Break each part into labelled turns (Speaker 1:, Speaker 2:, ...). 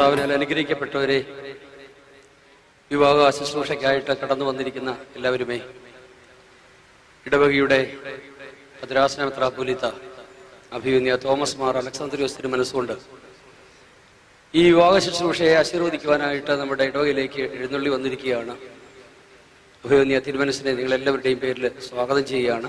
Speaker 1: കർത്താവിനാൽ അനുഗ്രഹിക്കപ്പെട്ടവരെ വിവാഹ ശുശ്രൂഷയ്ക്കായിട്ട് കടന്നു വന്നിരിക്കുന്ന എല്ലാവരുമേ ഇടവകയുടെ ഭദ്രാസന മെത്രാപൊലിത്ത അഭിമന്യ തോമസ് മാർ അലക്സാന്ദ്രിയോസ് തിരുമനസ്സുകൊണ്ട് ഈ വിവാഹ ശുശ്രൂഷയെ ആശീർവദിക്കുവാനായിട്ട് നമ്മുടെ ഇടവകയിലേക്ക് എഴുന്നള്ളി വന്നിരിക്കുകയാണ് അഭിമന്യ തിരുമനസിനെ നിങ്ങളെല്ലാവരുടെയും പേരിൽ സ്വാഗതം ചെയ്യുകയാണ്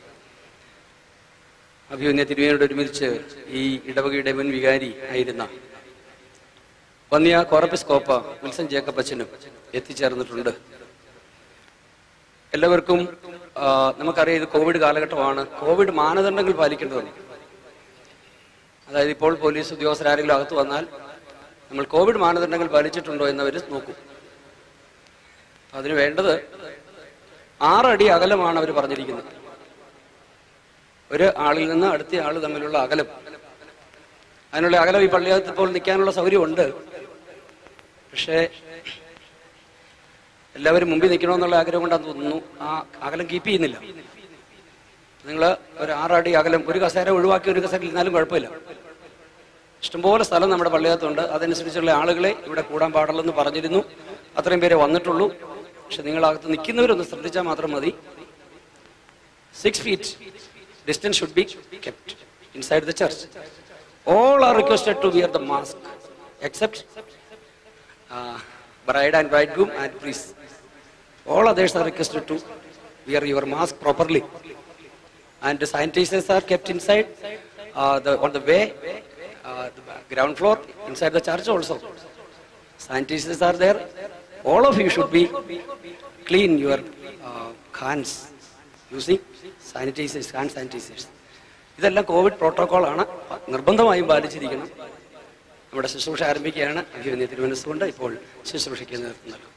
Speaker 1: അഭിമന്യ തിരുമേനോട് ഒരുമിച്ച് ഈ ഇടവകയുടെ മുൻ വികാരി ആയിരുന്ന വന്നിയ കോറപ്പിസ്കോപ്പ വിൽസൺ ജേക്കബ് അച്ഛനും എത്തിച്ചേർന്നിട്ടുണ്ട് എല്ലാവർക്കും ആ, നമുക്കറിയാം ഇത് കോവിഡ് കാലഘട്ടമാണ് കോവിഡ് മാനദണ്ഡങ്ങൾ പാലിക്കേണ്ടതുണ്ട് അതായത് ഇപ്പോൾ പോലീസ് ഉദ്യോഗസ്ഥരാരെങ്കിലും അകത്ത് വന്നാൽ നമ്മൾ കോവിഡ് മാനദണ്ഡങ്ങൾ പാലിച്ചിട്ടുണ്ടോ എന്നവർ നോക്കും അതിന് വേണ്ടത് ആറടി അകലമാണ് അവർ പറഞ്ഞിരിക്കുന്നത് ഒരു ആളിൽ നിന്ന് അടുത്ത ആൾ തമ്മിലുള്ള അകലം അതിനുള്ള അകലം ഈ പള്ളിയകത്ത് ഇപ്പോൾ നിൽക്കാനുള്ള സൗകര്യമുണ്ട് പക്ഷേ എല്ലാവരും മുമ്പിൽ നിൽക്കണമെന്നുള്ള ആഗ്രഹം കൊണ്ടാന്ന് തോന്നുന്നു ആ അകലം കീപ്പ് ചെയ്യുന്നില്ല നിങ്ങൾ ഒരു ആറടി അകലം ഒരു കസേര ഒഴിവാക്കി ഒരു കസേര ഇരുന്നാലും കുഴപ്പമില്ല ഇഷ്ടംപോലെ സ്ഥലം നമ്മുടെ പള്ളിയകത്തുണ്ട് അതനുസരിച്ചുള്ള ആളുകളെ ഇവിടെ കൂടാൻ പാടുള്ളെന്ന് പറഞ്ഞിരുന്നു അത്രയും പേരെ വന്നിട്ടുള്ളൂ പക്ഷെ നിങ്ങൾ അകത്ത് നിൽക്കുന്നവരൊന്ന് ശ്രദ്ധിച്ചാൽ മാത്രം മതി six feet distance should be kept inside the church all are requested to wear the mask except bride and bridegroom and priest. All others are requested to wear your mask properly. And the sanitizers are kept inside uh, the, on the way, uh, the ground floor, inside the church also. Sanitizers are there. All of you should be clean your uh, hands using sanitizers, hand sanitizers. ഇതെല്ലാം Covid protocol ആണ് നിർബന്ധമായും പാലിച്ചിരിക്കണം നമ്മുടെ ശുശ്രൂഷ ആരംഭിക്കുകയാണ് അഭിമന്യ തിരുവനന്തപുരം ഇപ്പോൾ ശുശ്രൂഷയ്ക്ക് നേതൃത്വം നൽകും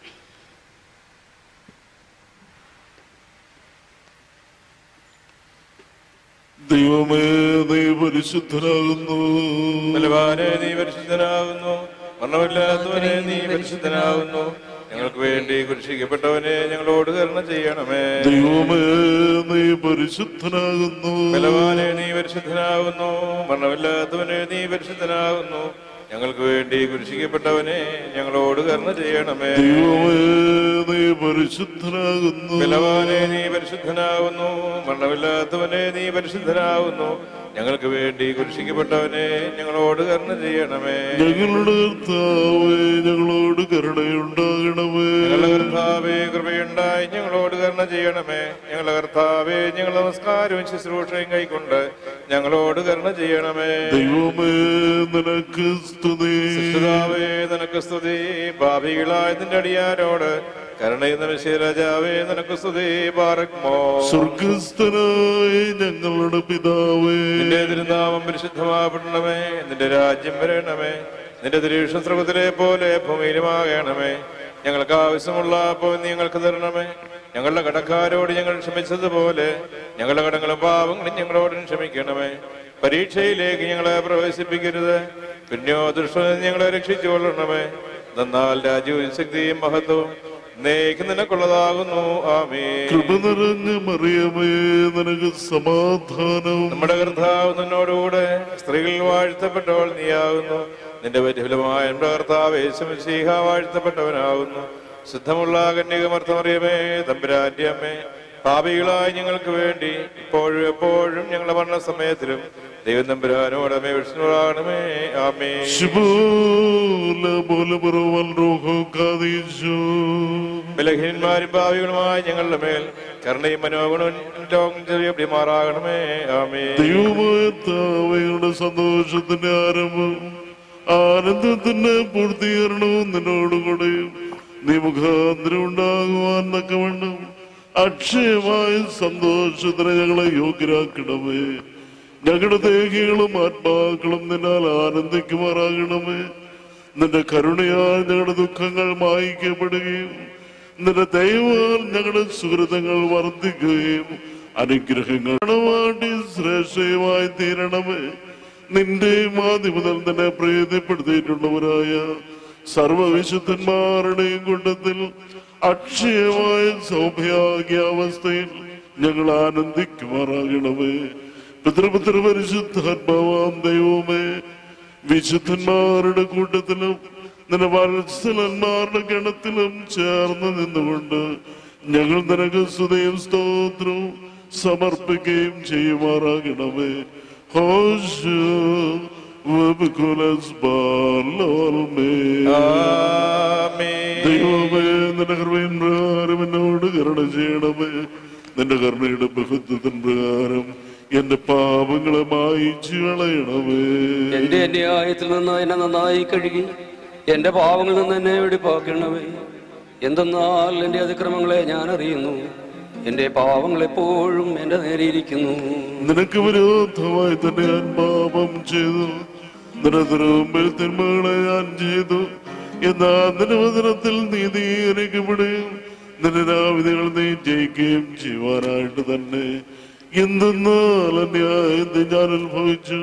Speaker 2: ദൈവമേ നീ പരിശുദ്ധനാകുന്നു
Speaker 3: ബലവാനെ നീ പരിശുദ്ധനാകുന്നു മരണമില്ലാത്തവനെ നീ പരിശുദ്ധനാകുന്നു ഞങ്ങൾക്ക് വേണ്ടി കുരിശിക്കപ്പെട്ടവനെ ഞങ്ങളോട് കരുണ ചെയ്യണമേ
Speaker 2: ദൈവമേ നീ പരിശുദ്ധനാകുന്നു
Speaker 3: ബലവാനെ നീ പരിശുദ്ധനാകുന്നു മരണമില്ലാത്തവനെ നീ പരിശുദ്ധനാകുന്നു ഞങ്ങൾക്ക് വേണ്ടി കുരിശിക്കപ്പെട്ടവനെ ഞങ്ങളോട് കരുണ ചെയ്യണമേ
Speaker 2: ദൈവമേ നീ പരിശുദ്ധനാകുന്നു
Speaker 3: ബലവാനെ നീ പരിശുദ്ധനാകുന്നു മരണമില്ലാത്തവനെ നീ പരിശുദ്ധനാകുന്നു ഞങ്ങൾക്ക് വേണ്ടി കുരിശിക്കപ്പെട്ടവനെ ഞങ്ങളോട് കരുണ ചെയ്യണമേ
Speaker 2: ഞങ്ങളുടെ കർത്താവേ ഞങ്ങളോട് കരുണയുണ്ടാകണമേ
Speaker 3: ഞങ്ങളുടെ കർത്താവേ കൃപയുണ്ടായി ഞങ്ങളോട് കരുണ ചെയ്യണമേ ഞങ്ങളുടെ കർത്താവേ ഞങ്ങൾ നമസ്കാരവും ശുശ്രൂഷയും കൈക്കൊണ്ട് ഞങ്ങളോട് കരുണ ചെയ്യണമേ
Speaker 2: ദൈവമേ നിനക്ക് സ്തുതി
Speaker 3: കർത്താവേ നിനക്ക് സ്തുതി ഭാവികളായ നിന്റെ അടിയാരോട് കരുണയുന്ന രാജാവേ നിനക്ക് സ്തുതി പാറക്മോ
Speaker 2: സ്വർഗസ്ഥനായ ഞങ്ങളുടെ പിതാവേ
Speaker 3: നിന്റെ തിരുനാമം പരിശുദ്ധമാപ്പെടണമേ നിന്റെ രാജ്യം വരണമേ നിന്റെ തിരുവിശ്വസ്രവത്തിലെ പോലെ ഭൂമിയിലുമാകണമേ ഞങ്ങൾക്ക് ആവശ്യമുള്ള അപ്പോൾ നീ ഞങ്ങൾക്ക് തരണമേ ഞങ്ങളുടെ കടക്കാരോട് ഞങ്ങൾ ക്ഷമിച്ചതുപോലെ ഞങ്ങളുടെ കടങ്ങളും പാവങ്ങളും ഞങ്ങളോടും ക്ഷമിക്കണമേ പരീക്ഷയിലേക്ക് ഞങ്ങളെ പ്രവേശിപ്പിക്കരുത് പിന്നെയോ ദുഷ്ടനിൽ ഞങ്ങളെ രക്ഷിച്ചുകൊള്ളണമേ എന്നാൽ രാജ്യവും ശക്തിയും മഹത്വവും നേക്ക് നിനക്കുള്ളതാകുന്നു ആമേ
Speaker 2: കൃപ നിറഞ്ഞ മറിയമേ നിനക്ക് സമാധാനവും
Speaker 3: നമ്മുടെ കർത്താവ് നിന്നോടുകൂടെ സ്ത്രീകൾ വാഴ്ത്തപ്പെട്ടവൾ നീയാകുന്നു നിന്റെ പരിഫലമായ നമ്മുടെ കർത്താവ് യേശുമിശീഹ വാഴ്ത്തപ്പെട്ടവനാകുന്നു ശുദ്ധമുള്ള കന്യകമർത്ഥമറിയമേ തമ്പുരാന്റെ അമ്മേ പാപികളായ ഞങ്ങൾക്ക് വേണ്ടി ഇപ്പോഴും എപ്പോഴും ഞങ്ങളുടെ മരണസമയത്തിലും ദൈവം തമ്പുരാനോട് അമ്മേ വിഷ്ണുവാണമേ ആമേ
Speaker 2: ശുഭോല പോലെ പറവൽ റോഹോ കാതീശോ
Speaker 3: ബലഹീനന്മാരും ഭാവികളുമായ ഞങ്ങളുടെ മേൽ കരുണയും മനോഗുണവും ചെറിയമാറാകണമേ ആമേ
Speaker 2: ദൈവമായ താവയുടെ സന്തോഷത്തിന്റെ ആരംഭം ആനന്ദത്തിന്റെ പൂർത്തീകരണവും നിന്നോടുകൂടെ നീ മുഖാന്തരം ഉണ്ടാകുവാൻ തക്കവണ്ണം അക്ഷയമായ സന്തോഷത്തിന് ഞങ്ങളെ യോഗ്യരാക്കണമേ ഞങ്ങളുടെ ദേഹികളും ആത്മാക്കളും നിന്നാൽ ആനന്ദിക്കുമാറാകണമേ നിന്റെ കരുണയാൽ ഞങ്ങളുടെ ദുഃഖങ്ങൾ മായിക്കപ്പെടുകയും നിന്റെ ദൈവമാൽ ഞങ്ങളുടെ സുഹൃതങ്ങൾ വർദ്ധിക്കുകയും അനുഗ്രഹങ്ങൾ വേണ്ടി ശ്രേഷ്ഠയുമായി തീരണമേ നിന്റെ മാതി മുതൽ തന്നെ പ്രീതിപ്പെടുത്തിയിട്ടുള്ളവരായ സർവവിശുദ്ധന്മാരുടെയും കൂട്ടത്തിൽ അക്ഷയമായ സൗഭാഗ്യാവസ്ഥയിൽ ഞങ്ങൾ ആനന്ദിക്കുമാറാകണമേ പിതൃപുത്ര പരിശുദ്ധാത്മാവാം ദൈവമേ വിശുദ്ധന്മാരുടെ കൂട്ടത്തിലും നിന്റെ വത്സലന്മാരുടെ ഗണത്തിലും ചേർന്ന് നിന്നുകൊണ്ട് ഞങ്ങൾ നിനക്ക് സ്തുതയും സ്തോത്രവും സമർപ്പിക്കുകയും ചെയ്യുമാറാകണമേ ഹോഷ് വബുകുലസ് ബാലോൽമേ
Speaker 3: ആമേൻ
Speaker 2: ദൈവമേ നിന്റെ കൃപയിൻ പ്രകാരം എന്നോട് കരുണ ചെയ്യണമേ നിന്റെ കരുണയുടെ ബഹുത്വത്തിൻ പ്രകാരം എന്റെ പാപങ്ങളെ മായിച്ചു കളയണമേ
Speaker 1: എന്റെ അന്യായത്തിൽ നിന്ന് എന്നെ നന്നായി കഴുകി എന്റെ പാവങ്ങളിൽ നിന്ന് എന്നെ വെടിപ്പാക്കണമേ എന്തെന്നാൽ എന്റെ അതിക്രമങ്ങളെ ഞാൻ അറിയുന്നു എന്റെ പാവങ്ങൾ എപ്പോഴും എന്റെ നേരെ ഇരിക്കുന്നു
Speaker 2: നിനക്ക് വിരോധമായി തന്നെ ഞാൻ പാപം ചെയ്തു നിനക്ക് മുമ്പിൽ തിന്മകളെ ഞാൻ ചെയ്തു എന്നാ നിന്റെ വചനത്തിൽ നീതി എനിക്ക് വിടുകയും നിന്റെ രാവിധികൾ നീ ജയിക്കുകയും ചെയ്യുവാനായിട്ട് തന്നെ എന്തെന്നാൽ അന്യായത്തെ ഞാൻ അനുഭവിച്ചു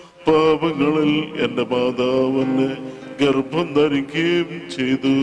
Speaker 2: പാപങ്ങളിൽ എന്റെ മാതാവിനെ ഗർഭം ധരിക്കുകയും ചെയ്തു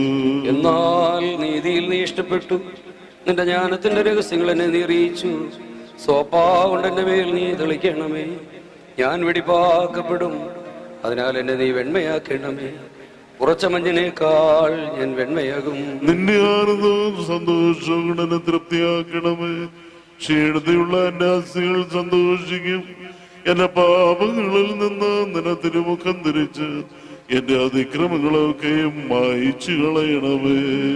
Speaker 1: എന്നാൽ നീതിയിൽ നീ ഇഷ്ടപ്പെട്ടു നിന്റെ ജ്ഞാനത്തിന്റെ രഹസ്യങ്ങൾ എന്നെ നീ അറിയിച്ചു സോപ്പാ കൊണ്ട് എന്റെ മേൽ നീ തെളിക്കണമേ ഞാൻ വെടിപ്പാക്കപ്പെടും അതിനാൽ എന്നെ നീ വെണ്മയാക്കണമേ ഉറച്ച മഞ്ഞിനേക്കാൾ ഞാൻ വെണ്മയാകും
Speaker 2: നിന്റെ ആനന്ദവും സന്തോഷവും കൊണ്ട് എന്നെ തൃപ്തിയാക്കണമേ ക്ഷീണതയുള്ള എന്റെ അസ്ഥികൾ സന്തോഷിക്കും എന്റെ പാപങ്ങളിൽ നിന്ന് നിന്നെ തിരുമുഖം തിരിച്ച് എന്റെ അതിക്രമങ്ങളൊക്കെയും മായിച്ചു കളയണമേ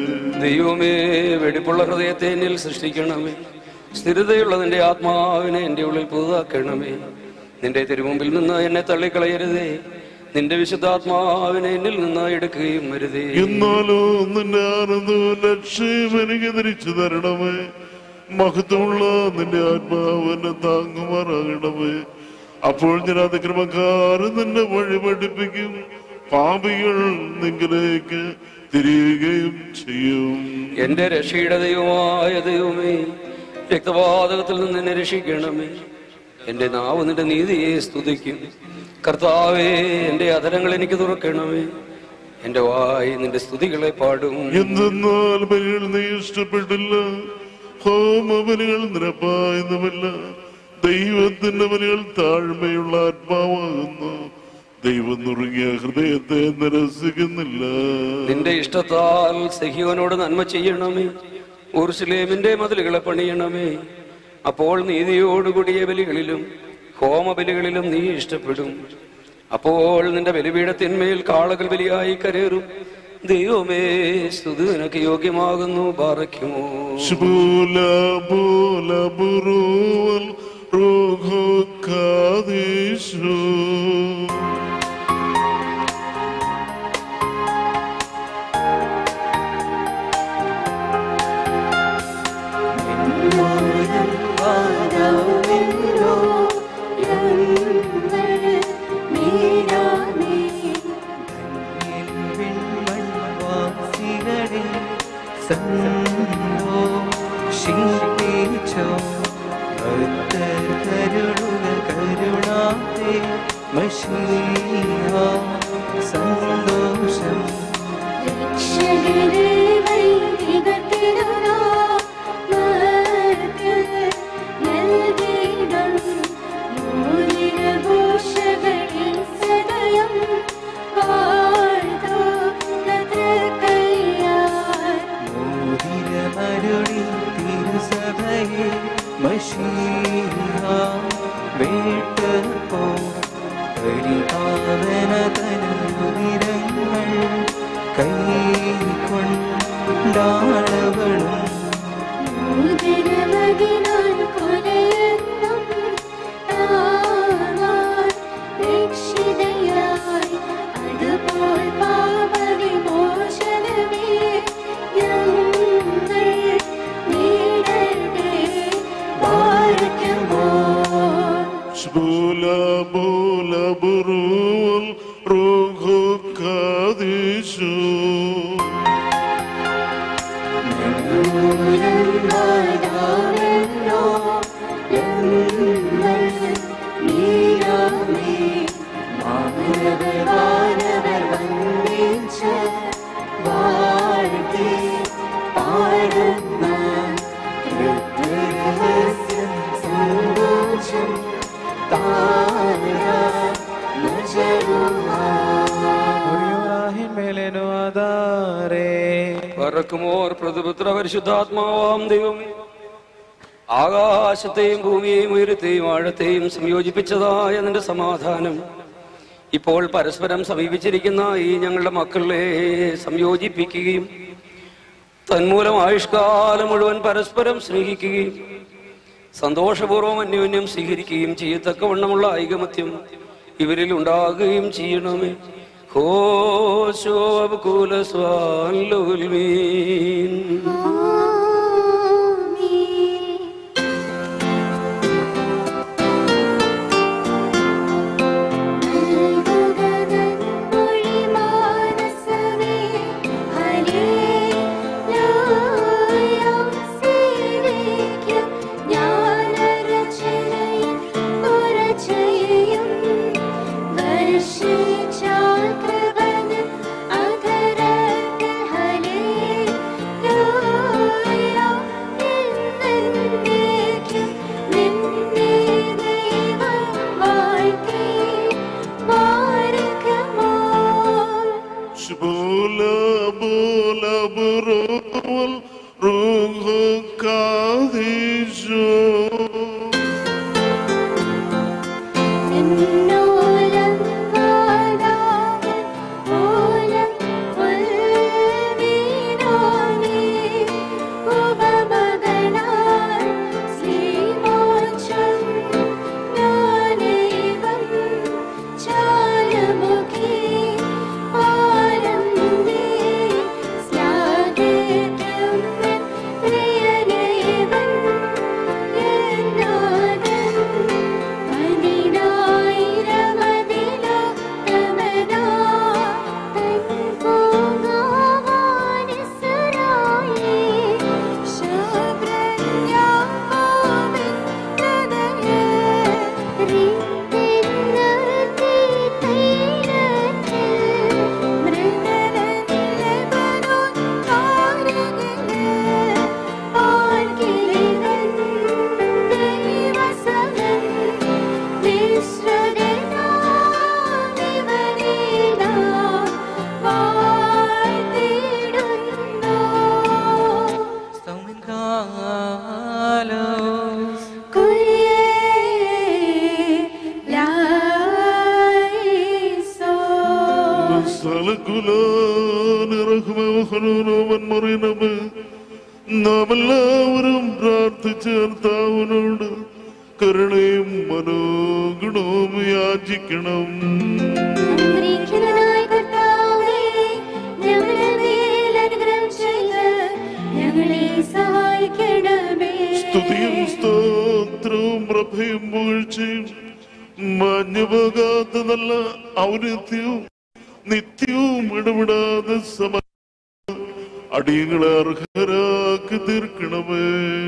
Speaker 1: ദൈവമേ വെടിപ്പുള്ള ഹൃദയത്തെ എന്നിൽ സൃഷ്ടിക്കണമേ സ്ഥിരതയുള്ള നിന്റെ ആത്മാവിനെ എൻ്റെ ഉള്ളിൽ പുതുതാക്കണമേ നിന്റെ തിരുമുമ്പിൽ നിന്ന് എന്നെ തള്ളിക്കളയരുതേ നിന്റെ വിശുദ്ധാത്മാവിനെ എന്നിൽ നിന്ന് എടുക്കുകയും വരുതേ
Speaker 2: എന്നാലോ നിന്റെ ആനന്ദവും ലക്ഷ്യം എനിക്ക് തിരിച്ചു തരണമേ മഹത്വമുള്ള നിന്റെ ആത്മാവിനെ താങ്ങുമാറാകണമേ അപ്പോൾ ഞാൻ അതിക്രമക്കാരൻ നിന്നെ വഴി പഠിപ്പിക്കും പാപികൾ നിങ്കിലേക്ക് തിരിയുകയും ചെയ്യും
Speaker 1: എന്റെ രക്ഷയുടെ ദൈവമായ ദൈവമേ രക്തപാതകത്തിൽ നിന്ന് എന്നെ രക്ഷിക്കണമേ എന്റെ നാവ് നിന്റെ നീതിയെ സ്തുതിക്കും കർത്താവേ എന്റെ അധരങ്ങൾ എനിക്ക് തുറക്കണമേ എന്റെ വായി നിന്റെ സ്തുതികളെ പാടും
Speaker 2: എന്തെന്നാൽ ബലികൾ നീ ഇഷ്ടപ്പെട്ടില്ല ഹോമബലികൾ നിരപ്പായുന്നുമില്ല ദൈവത്തിന്റെ ബലികൾ താഴ്മയുള്ള ആത്മാവാകുന്നു ദൈവം നുറുങ്ങിയ ഹൃദയത്തെ നിരസിക്കുന്നില്ല
Speaker 1: നിന്റെ ഇഷ്ടത്താൽ സഹിയോനോട് നന്മ ചെയ്യണമേ ഊർശിലേമിന്റെ മതിലുകളെ പണിയണമേ അപ്പോൾ നീതിയോടുകൂടിയ ബലികളിലും ഹോമബലികളിലും നീ ഇഷ്ടപ്പെടും അപ്പോൾ നിന്റെ ബലിപീഠത്തിന്മേൽ കാളകൾ ബലിയായി കരേറും ദൈവമേ സ്തുതി നിനക്ക് യോഗ്യമാകുന്നു പാറയ്ക്കുമോ
Speaker 2: ശുഭൂല ബൂല ബുറൂവൽ റൂഹു കാദീശു.
Speaker 4: സന്തോഷിപ്പിച്ചോ ഭക്തർ കരുണ കരുണാത്തെ മഷീഹ സന്തോഷം
Speaker 5: രക്ഷകരെ വൈദികത്തിരുനാ മർത്യർ നൽകിയിടും മൂലിരഘോഷകളിൽ സദയം വാഴ്ത്തോ നതൃക്കയ്യാർ
Speaker 4: മോതിരമരുളി തിരുസഭയെ മഷീഹ വേട്ടപ്പോ പരിപാവന തനുതിരങ്ങൾ കൈക്കൊണ്ടാളവളും
Speaker 5: നൂതനമതിനാൽ കൊലയെന്നും താനാൻ രക്ഷിതയായി അതുപോൽ പാപവിമോചനമേ ഞങ്ങൾ നേടട്ടെ വാഴ്ത്തുമോ
Speaker 2: ശുഭൂല ബൂല ബുറൂവൽ റൂഹു കാദീശു.
Speaker 4: മേലെ ബനു അദാരേ
Speaker 1: പറക്കുമോർ പ്രതിപുത്ര പരിശുദ്ധാത്മാവാം ദൈവമേ ആകാശത്തെയും ഭൂമിയെയും ഉയരത്തെയും ആഴത്തെയും സംയോജിപ്പിച്ചതായ നിന്റെ സമാധാനം ഇപ്പോൾ പരസ്പരം സമീപിച്ചിരിക്കുന്ന ഈ ഞങ്ങളുടെ മക്കളെ സംയോജിപ്പിക്കുകയും തന്മൂലം ആയുഷ്കാലം മുഴുവൻ പരസ്പരം സ്നേഹിക്കുകയും സന്തോഷപൂർവ്വം അന്യോന്യം സ്വീകരിക്കുകയും ചെയ്യത്തക്കവണ്ണമുള്ള ഐകമത്യം ഇവരിൽ ഉണ്ടാകുകയും ചെയ്യണമേ ഹോശോകുലസ്വാലുൽമീൻ
Speaker 2: شبولا بولا برول روح كاهيجو
Speaker 5: എന്നോലം കാലാവൻ ഓലം ഉൾവീണോനീ ഉപമകനാൽ ശ്രീമോക്ഷം ജ്ഞാനൈവം ചാരമുഖി ആനന്ദേ സ്ലാഗേത്യം പ്രിയനൈവൻ എന്നാദം പതിനായിരമതിലോ തമനാ തൻപോകാവാനിസരായേ ശബ്രന്യാവിൻ തദയേ റിത്തിന്നർത്തി തൈലത്തിൽ മൃദലനിലവനോൻ താരകിലേ ആർക്കിലിവൻ ദൈവസനൻ വിശ്രകനാമിവനീതാ വാഴ്ത്തിടുന്നു
Speaker 4: സ്തോമൻ കാലോസ്
Speaker 2: നാം എല്ലാവരും പ്രാർത്ഥിച്ച് കർത്താവിനോട് കരുണയും മനോഗുണവും യാചിക്കണം സ്തുതിയും സ്തോത്രവും പ്രഭയും വീഴ്ചയും മാഞ്ഞുപോകാത്ത നല്ല ഔന്നത്യവും നിത്യവും ഇടപെടാതെ സമ അടിയങ്ങളെ അർഹരാക്കി തീർക്കണമേ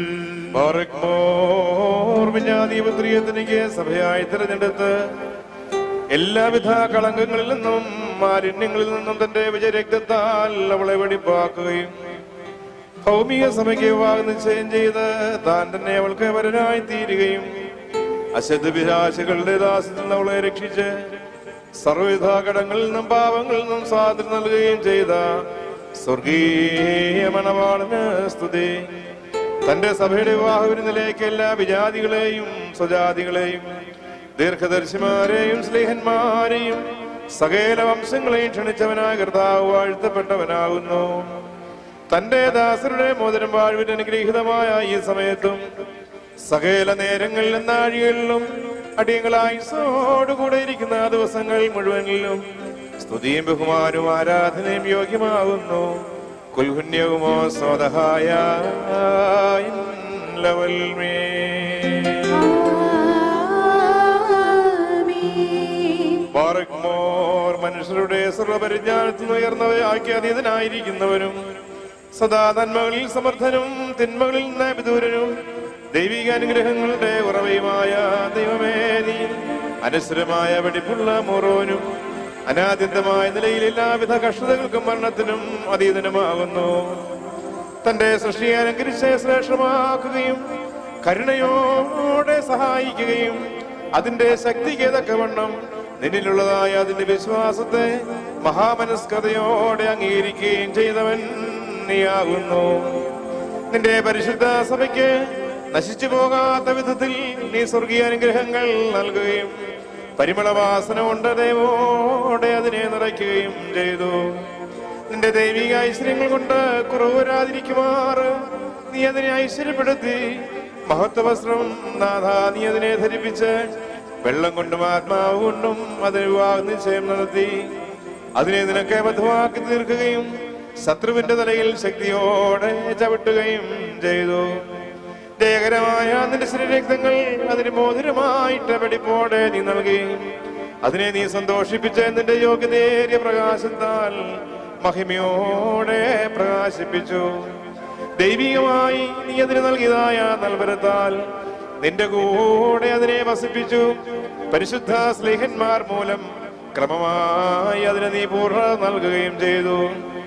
Speaker 3: വിജ്ഞാനീപത്രിയത്തിനിക്ക് സഭയായി തിരഞ്ഞെടുത്ത് എല്ലാവിധ കളങ്കങ്ങളിൽ നിന്നും മാലിന്യങ്ങളിൽ നിന്നും തന്റെ വിജയരക്തത്താൽ അവളെ വെടിപ്പാക്കുകയും ഭൗമിക സഭയ്ക്ക് വിവാഹം നിശ്ചയം ചെയ്ത് താൻ തന്നെ അവൾക്ക് വരനായി തീരുകയും അശുദ്ധ വിരാശകളുടെ ദാസത്തിൽ നിന്ന് അവളെ രക്ഷിച്ച് സർവ്വവിധ കടങ്ങളിൽ നിന്നും പാവങ്ങളിൽ നിന്നും സ്വാതന്ത്ര്യം നൽകുകയും ചെയ്ത സ്വർഗീയ മണവാളന് സ്തുതി തന്റെ സഭയുടെ വിവാഹ വിരുന്നിലേക്ക് എല്ലാ വിജാതികളെയും സ്വജാതികളെയും ദീർഘദർശിമാരെയും സ്നേഹന്മാരെയും സകല വംശങ്ങളെയും ക്ഷണിച്ചവനായ കർത്താവ് വാഴ്ത്തപ്പെട്ടവനാകുന്നു തന്റെ ദാസരുടെ മോതിരം വാഴ്വിന്റെ അനുഗ്രഹീതമായ ഈ സമയത്തും സകല നേരങ്ങളിലും നാഴികളിലും അടിയങ്ങളായി സോടുകൂടെ ഇരിക്കുന്ന ആ ദിവസങ്ങൾ മുഴുവനിലും സ്തുതിയും ബഹുമാനവും ആരാധനയും യോഗ്യമാകുന്നു കുൽഹുന്യവുമോ സ്വതഹായ ലവൽമേ ബാറക്മോർ മനുഷ്യരുടെ സർവപരിജ്ഞാനത്തിൽ ഉയർന്നവയാക്കി അതീതനായിരിക്കുന്നവനും സദാ നന്മകളിൽ സമർത്ഥനും തിന്മകളിൽ നിന്ന് വിദൂരനും ദൈവിക അനുഗ്രഹങ്ങളുടെ ഉറവയുമായ ദൈവമേ നീ അനശ്വരമായ വെടിപ്പുള്ള മോറോനും അനാദ്യന്തമായ നിലയിൽ എല്ലാവിധ കഷ്ടതകൾക്കും മരണത്തിനും അതീതനുമാകുന്നു തന്റെ സൃഷ്ടിയെ അലങ്കരിച്ച് ശ്രേഷ്ഠമാക്കുകയും കരുണയോടെ സഹായിക്കുകയും അതിന്റെ ശക്തിക്ക് തക്കവണ്ണം നിന്നിലുള്ളതായ അതിന്റെ വിശ്വാസത്തെ മഹാമനസ്കതയോടെ അംഗീകരിക്കുകയും ചെയ്തവൻ നീയാകുന്നു നിന്റെ പരിശുദ്ധ സഭയ്ക്ക് നശിച്ചു പോകാത്ത വിധത്തിൽ നീ സ്വർഗീയ അനുഗ്രഹങ്ങൾ നൽകുകയും പരിമളവാസന കൊണ്ട് ദൈവോടെ അതിനെ നിറയ്ക്കുകയും ചെയ്തു നിന്റെ ദൈവിക ഐശ്വര്യങ്ങൾ കൊണ്ട് കുറവ് വരാതിരിക്കുമാറ് നീ അതിനെ ഐശ്വര്യപ്പെടുത്തി മഹത്വവസ്ത്രം നാഥ നീ അതിനെ ധരിപ്പിച്ച് വെള്ളം കൊണ്ടും ആത്മാവ് കൊണ്ടും അതിന് വിവാഹ നിശ്ചയം നടത്തി അതിനെ നിനക്ക് ബദ്ധമാക്കി തീർക്കുകയും ശത്രുവിന്റെ തലയിൽ ശക്തിയോടെ ചവിട്ടുകയും ചെയ്തു ജയകരമായ നിന്റെ ശരീരക്തങ്ങൾ അതിന് മോതിരമായിട്ട് വെടിപ്പോടെ നീ നൽകി അതിനെ നീ സന്തോഷിപ്പിച്ച് നിന്റെ യോഗ്യതയേറിയ പ്രകാശത്താൽ മഹിമയോടെ പ്രകാശിപ്പിച്ചു ദൈവികമായി നീ അതിന് നൽകിയതായ നൽവരത്താൽ നിന്റെ കൂടെ അതിനെ വസിപ്പിച്ചു പരിശുദ്ധ സ്നേഹന്മാർ മൂലം ക്രമമായി അതിന് നീ പൂർണ്ണ നൽകുകയും ചെയ്തു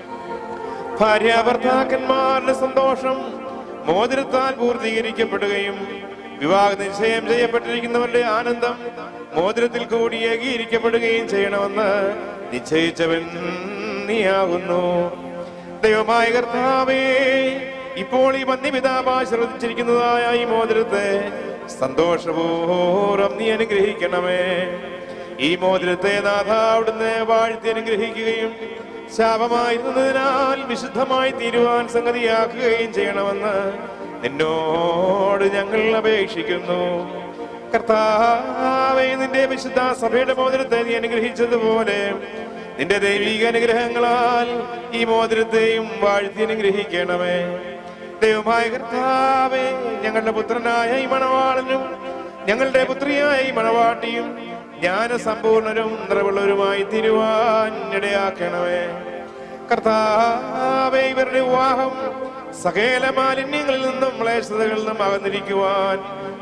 Speaker 3: ഭാര്യ ഭർത്താക്കന്മാരുടെ സന്തോഷം മോതിരത്താൽ പൂർത്തീകരിക്കപ്പെടുകയും വിവാഹ നിശ്ചയം ചെയ്യപ്പെട്ടിരിക്കുന്നവരുടെ ആനന്ദം മോതിരത്തിൽ കൂടി ഏകീകരിക്കപ്പെടുകയും ചെയ്യണമെന്ന് നിശ്ചയിച്ചവൻ നീയാകുന്നു ദൈവമായ കർത്താവേ ഇപ്പോൾ ഈ മന്യപിതാപാശ്രദിച്ചിരിക്കുന്നതായ ഈ മോതിരത്തെ സന്തോഷപൂർവ്വം നീ അനുഗ്രഹിക്കണമേ ഈ മോതിരത്തെ നാഥ അവിടുന്ന് വാഴ്ത്തി അനുഗ്രഹിക്കുകയും ശാപമായിരുന്നതിനാൽ വിശുദ്ധമായി തീരുവാൻ സംഗതിയാക്കുകയും ചെയ്യണമെന്ന് നിന്നോട് ഞങ്ങൾ അപേക്ഷിക്കുന്നു കർത്താവേ നിന്റെ വിശുദ്ധ സഭയുടെ മോതിരത്തെ നീ അനുഗ്രഹിച്ചതുപോലെ നിന്റെ ദൈവിക അനുഗ്രഹങ്ങളാൽ ഈ മോതിരത്തെയും വാഴ്ത്തി അനുഗ്രഹിക്കണമേ ദൈവമായ കർത്താവേ ഞങ്ങളുടെ പുത്രനായ ഈ മണവാളനും ഞങ്ങളുടെ പുത്രിയായ ഈ മണവാട്ടിയും ജ്ഞാനസമ്പൂർണരും നിറവുള്ളവരുമായി തിരുവാൻ ഇടയാക്കണമേ കർത്താവേ ഇവരുടെ വിവാഹം സകല മാലിന്യങ്ങളിൽ നിന്നും ക്ലേശതകളിൽ നിന്നും അകന്നിരിക്കുവാൻ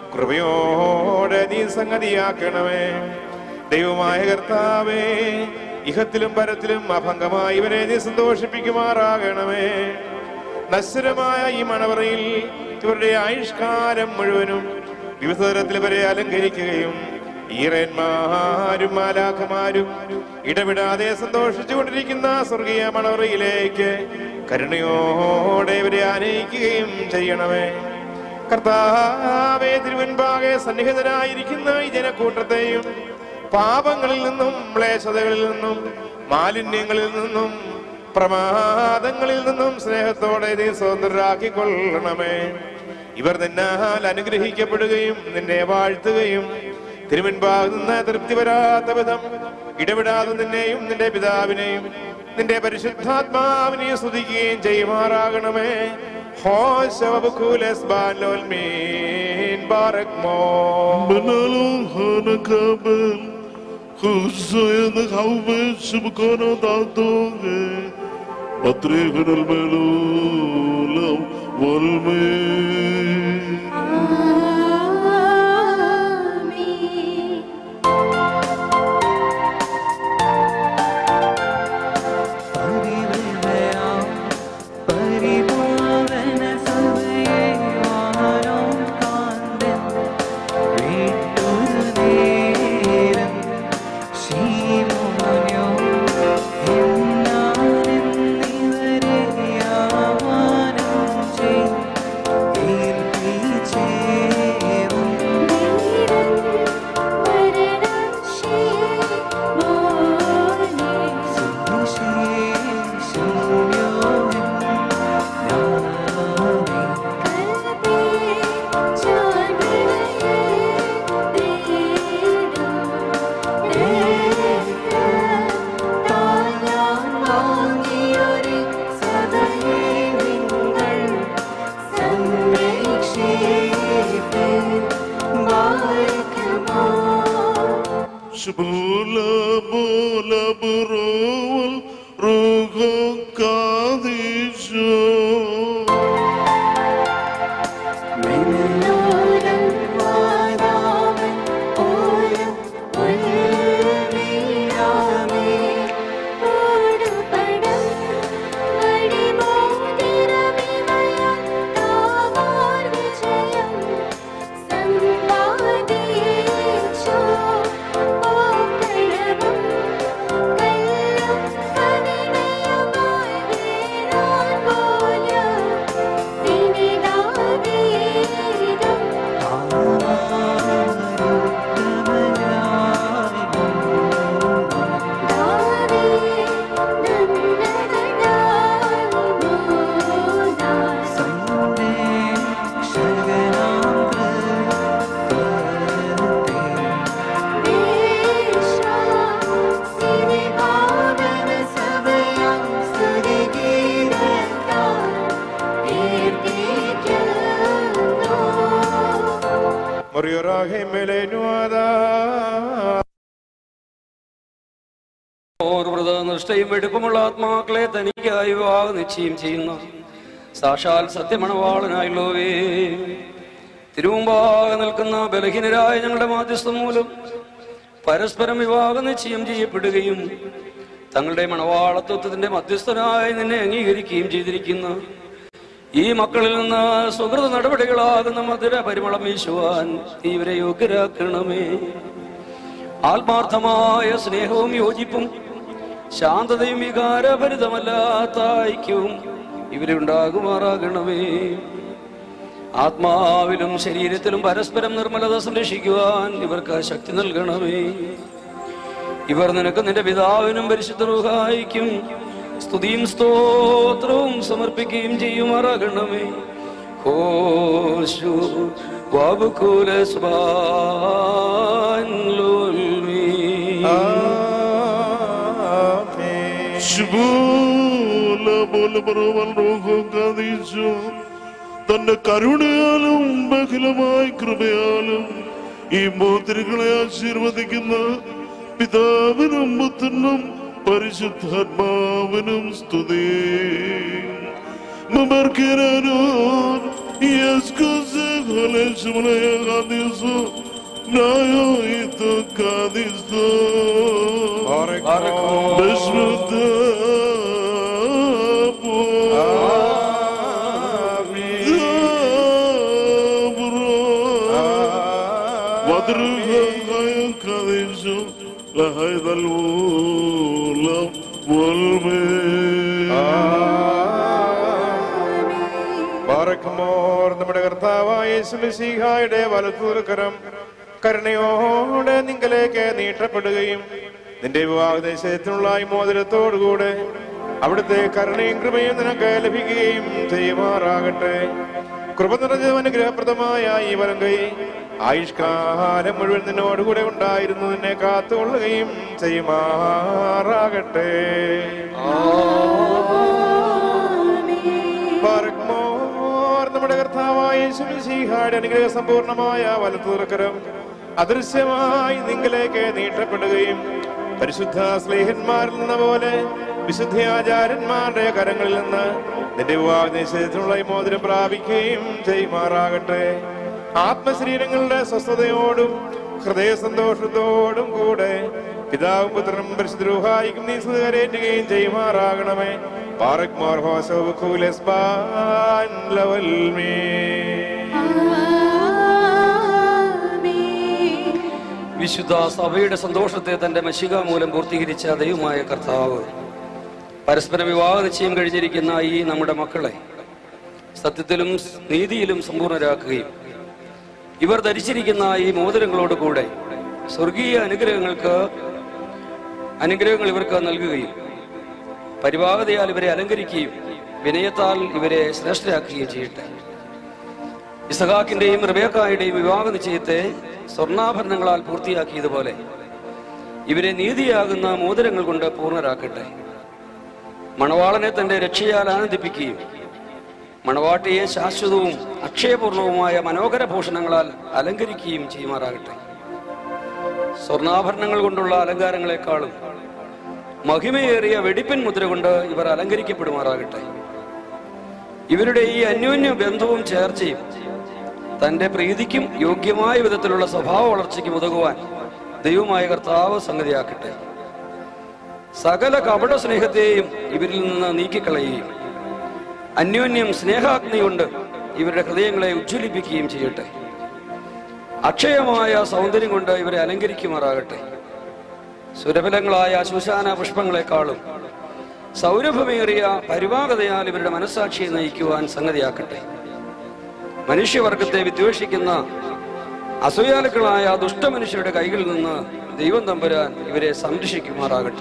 Speaker 3: കൃപയോടെ നീ സംഗതിയാക്കണമേ ദൈവമായ കർത്താവേ ഇഹത്തിലും പരത്തിലും അഭംഗമായി ഇവരെ നീ സന്തോഷിപ്പിക്കുമാറാകണമേ നശ്വരമായ ഈ മണവറയിൽ ഇവരുടെ ആയുഷ്കാലം മുഴുവനും വിവിധ തരത്തിൽ ഇവരെ അലങ്കരിക്കുകയും ഈറന്മാരും മാലാഖമാരും ഇടവിടാതെ സന്തോഷിച്ചുകൊണ്ടിരിക്കുന്ന സ്വർഗീയ മണവറയിലേക്ക് കരുണയോടെ ഇവരെ ആനയിക്കുകയും ചെയ്യണമേ കർത്താവേ തിരുവൻപാകെ സന്നിഹിതരായിരിക്കുന്ന ഈ ജനക്കൂട്ടത്തെയും പാപങ്ങളിൽ നിന്നും ക്ലേശതകളിൽ നിന്നും മാലിന്യങ്ങളിൽ നിന്നും പ്രമാദങ്ങളിൽ നിന്നും സ്നേഹത്തോടെ നീ സ്വതന്ത്രരാക്കിക്കൊള്ളണമേ ഇവർ നിന്നാൽ അനുഗ്രഹിക്കപ്പെടുകയും നിന്നെ വാഴ്ത്തുകയും തിരുവൻപാകു നിന്ന് തൃപ്തി വരാത്ത വിധം ഇടപെടാതെ നിന്നെയും നിന്റെ പിതാവിനെയും നിന്റെ പരിശുദ്ധാത്മാവിനെയും സ്തുതിക്കുകയും ചെയ്യുമാറാകണമേ ഹോശവബുക്കുലസ് ബാലോൽമീൻ ബാറക്മോ
Speaker 2: Benalon Hanakabel, Hussein the Howes, Bukono Dadoge, Patrick el Melo, Volme.
Speaker 5: ആമേൻ
Speaker 4: പരിവൃതയാം പരിപാവന സഭയെ വാനോം കാന്തൻ വിട്ടൊരു നേരം ശീമോനോ എന്നാലെന്നിവരെ ആവാനം ചെയ് ഏൽപ്പിച്ചേവും
Speaker 5: വീരൻ വരണം ശീമോനേ
Speaker 4: സുവിശേഷം യോഹൻ നാമേ
Speaker 5: കൽബേ ചാനിടയേ ദേദോ ദേദ തായാൻ വാങ്ങിയൊരു സദയേ നിങ്ങൾ സംരക്ഷിപ്പേ വാഴ്ക്കമോ
Speaker 2: Shbula Bula Burul, Rugo Kadisho.
Speaker 5: മിന്നോരം വാരാമൻ ഓരം ഉൾവീരാമേ ഓടുപടം വടിമോതിരമിവയാൽ താവാർ വിജയം സമ്പാദിച്ചോ ഓക്കണവും കൽവരി
Speaker 3: ഇബ്രാഹിം ബലേനുവാദാ
Speaker 1: ഓർ വ്രതനിഷ്ഠയും വെടുപ്പുമുള്ള ആത്മാക്കളെ തനിക്കായി വിവാഹം നിശ്ചയം ചെയ്യുന്ന സാക്ഷാൽ സത്യമണവാളനായുള്ളവേ തിരുമുമ്പാകെ നിൽക്കുന്ന ബലഹീനരായ ഞങ്ങളുടെ മാധ്യസ്ഥം മൂലം പരസ്പരം വിവാഹ നിശ്ചയം ചെയ്യപ്പെടുകയും തങ്ങളുടെ മണവാളത്വത്തിന്റെ മധ്യസ്ഥനായി നിന്നെ അംഗീകരിക്കുകയും ചെയ്തിരിക്കുന്ന ഈ മക്കളിൽ നിന്ന് സുഹൃത നടപടികളാകുന്ന മധുര പരിമളം വീശുവാൻ നീ ഇവരെ യോഗ്യരാക്കണമേ ആത്മാർത്ഥമായ സ്നേഹവും യോജിപ്പും ശാന്തതയും വികാരഭരിതമല്ലാത്ത ഐക്യവും ഇവരെ ഉണ്ടാകുമാറാകണമേ ആത്മാവിലും ശരീരത്തിലും പരസ്പരം നിർമ്മലത സംരക്ഷിക്കുവാൻ ഇവർക്ക് ശക്തി നൽകണമേ ഇവർ നിനക്ക് നിന്റെ പിതാവിനും പരിശുദ്ധ റുഹായിക്കും സ്തുതിയും സ്തോത്രവും സമർപ്പിക്കുകയും ചെയ്യുമാറാകണമേ ഹോശു വാബുകൂല
Speaker 3: ആമേൻ.
Speaker 2: ശുഭൂല പോലെ പറവൽ റോഹോ കാതീശോ തന്റെ കരുണയാലും ബഹുലമായ കൃപയാലും ഈ മോതിരികളെ ആശീർവദിക്കുന്ന പിതാവിനും പുത്രനും പരിശുദ്ധാത്മാവിനും സ്തുതി Mamarkeranon, Yaskose, Haleshmulaya Kadiso, Nayo Ito Kadiso, Beshmata Wadruga Kadiso, Lahayda Lula, Volme.
Speaker 3: ബാറക്കുമോർ നമ്മുടെ കർത്താവായ യേശുമിശിഹായുടെ വലത്തൂർക്കരം കരുണയോടെ നിങ്കലേക്ക് നീട്ടപ്പെടുകയും നിന്റെ വിവാഹദേശത്തിനുള്ള ഈ മോതിരത്തോടുകൂടെ അവിടുത്തെ കരുണയും കൃപയും നിനക്ക് ലഭിക്കുകയും ചെയ്യുമാറാകട്ടെ കൃപ നിറഞ്ഞ അനുഗ്രഹപ്രദമായ ഈ വലം കൈ ആയുഷ്കാലം മുഴുവൻ നിന്നോടുകൂടെ ഉണ്ടായിരുന്നു നിന്നെ കാത്തുകൊള്ളുകയും ചെയ്യുമാറാകട്ടെ ബാറക്മോർ നമ്മുടെ കർത്താവായ യേശുമിശിഹായുടെ അനുഗ്രഹ സമ്പൂർണമായ വലത്തുറക്കരം അദൃശ്യമായി നിങ്ങളിലേക്ക് നീട്ടപ്പെടുകയും പരിശുദ്ധ സ്നേഹന്മാരിൽ നിന്ന പോലെ വിശുദ്ധ ആചാര്യന്മാരുടെ കരങ്ങളിൽ നിന്ന് നിന്റെ വിവാഹനിശ്ചയത്തിനുള്ള ഈ മോതിരം പ്രാപിക്കുകയും ചെയ്യുമാറാകട്ടെ ആത്മശരീരങ്ങളുടെ സ്വസ്ഥതയോടും ഹൃദയ സന്തോഷത്തോടും കൂടെ പിതാവും പുത്രനും പരിശുദ്ധരൂഹായിക്കും നീ സുഖകരേറ്റുകയും ചെയ്യുമാറാകണമേ ബാറക് മോർ ഹോസോ കൂലസ്ബാൻ ലവൽ മേ
Speaker 1: വിശുദ്ധ സഭയുടെ സന്തോഷത്തെ തന്റെ മഷിക മൂലം പൂർത്തീകരിച്ച ദൈവമായ കർത്താവ് പരസ്പര വിവാഹ നിശ്ചയം കഴിഞ്ഞിരിക്കുന്ന ഈ നമ്മുടെ മക്കളെ സത്യത്തിലും നീതിയിലും സമ്പൂർണരാക്കുകയും ഇവർ ധരിച്ചിരിക്കുന്ന ഈ മോതിരങ്ങളോട് കൂടെ സ്വർഗീയ അനുഗ്രഹങ്ങൾക്ക് അനുഗ്രഹങ്ങൾ ഇവർക്ക് നൽകുകയും പരിഭാഗതയാൽ ഇവരെ അലങ്കരിക്കുകയും വിനയത്താൽ ഇവരെ ശ്രേഷ്ഠരാക്കുകയും ചെയ്യട്ടെ ഇസഹാക്കിന്റെയും റിബേക്കായുടെയും വിവാഹ നിശ്ചയത്തെ സ്വർണ്ണാഭരണങ്ങളാൽ പൂർത്തിയാക്കിയതുപോലെ ഇവരെ നീതിയാകുന്ന മോതിരങ്ങൾ കൊണ്ട് പൂർണ്ണരാക്കട്ടെ മണവാളനെ തന്റെ രക്ഷയാൽ ആനന്ദിപ്പിക്കുകയും മണവാട്ടിയെ ശാശ്വതവും അക്ഷയപൂർണവുമായ മനോഹര ഭൂഷണങ്ങളാൽ അലങ്കരിക്കുകയും ചെയ്യുമാറാകട്ടെ സ്വർണ്ണാഭരണങ്ങൾ കൊണ്ടുള്ള അലങ്കാരങ്ങളെക്കാളും മഹിമയേറിയ വെടിപ്പിൻ മുദ്ര കൊണ്ട് ഇവർ അലങ്കരിക്കപ്പെടുമാറാകട്ടെ ഇവരുടെ ഈ അന്യോന്യ ബന്ധവും ചേർച്ചയും തന്റെ പ്രീതിക്കും യോഗ്യമായ വിധത്തിലുള്ള സ്വഭാവ വളർച്ചയ്ക്കും ഉതകുവാൻ ദൈവമായ കർത്താവ് സംഗതിയാക്കട്ടെ സകല കപട സ്നേഹത്തെയും ഇവരിൽ നിന്ന് നീക്കിക്കളയുകയും അന്യോന്യം സ്നേഹാഗ്നി കൊണ്ട് ഇവരുടെ ഹൃദയങ്ങളെ ഉജ്ജ്വലിപ്പിക്കുകയും ചെയ്യട്ടെ അക്ഷയമായ സൗന്ദര്യം കൊണ്ട് ഇവരെ അലങ്കരിക്കുമാറാകട്ടെ സുരഫലങ്ങളായ ശുശാന പുഷ്പങ്ങളെക്കാളും സൗരഭമേറിയ പരിവാഹതയാൽ ഇവരുടെ മനസ്സാക്ഷിയെ നയിക്കുവാൻ സംഗതിയാക്കട്ടെ മനുഷ്യവർഗത്തെ വിദ്വേഷിക്കുന്ന അസൂയാലുക്കളായ ദുഷ്ടമനുഷ്യരുടെ കൈകളിൽ നിന്ന് ദൈവം തമ്പുരാൻ ഇവരെ സംരക്ഷിക്കുമാറാകട്ടെ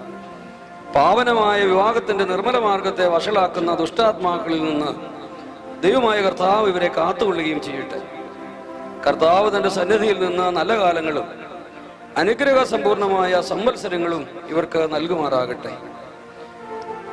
Speaker 1: പാവനമായ വിവാഹത്തിന്റെ നിർമ്മല മാർഗത്തെ വഷളാക്കുന്ന ദുഷ്ടാത്മാക്കളിൽ നിന്ന് ദൈവമായ കർത്താവ് ഇവരെ കാത്തുകൊള്ളുകയും ചെയ്യട്ടെ കർത്താവ് തന്റെ സന്നിധിയിൽ നിന്ന് നല്ല കാലങ്ങളും അനുഗ്രഹ സമ്പൂർണമായ സംവത്സരങ്ങളും ഇവർക്ക് നൽകുമാറാകട്ടെ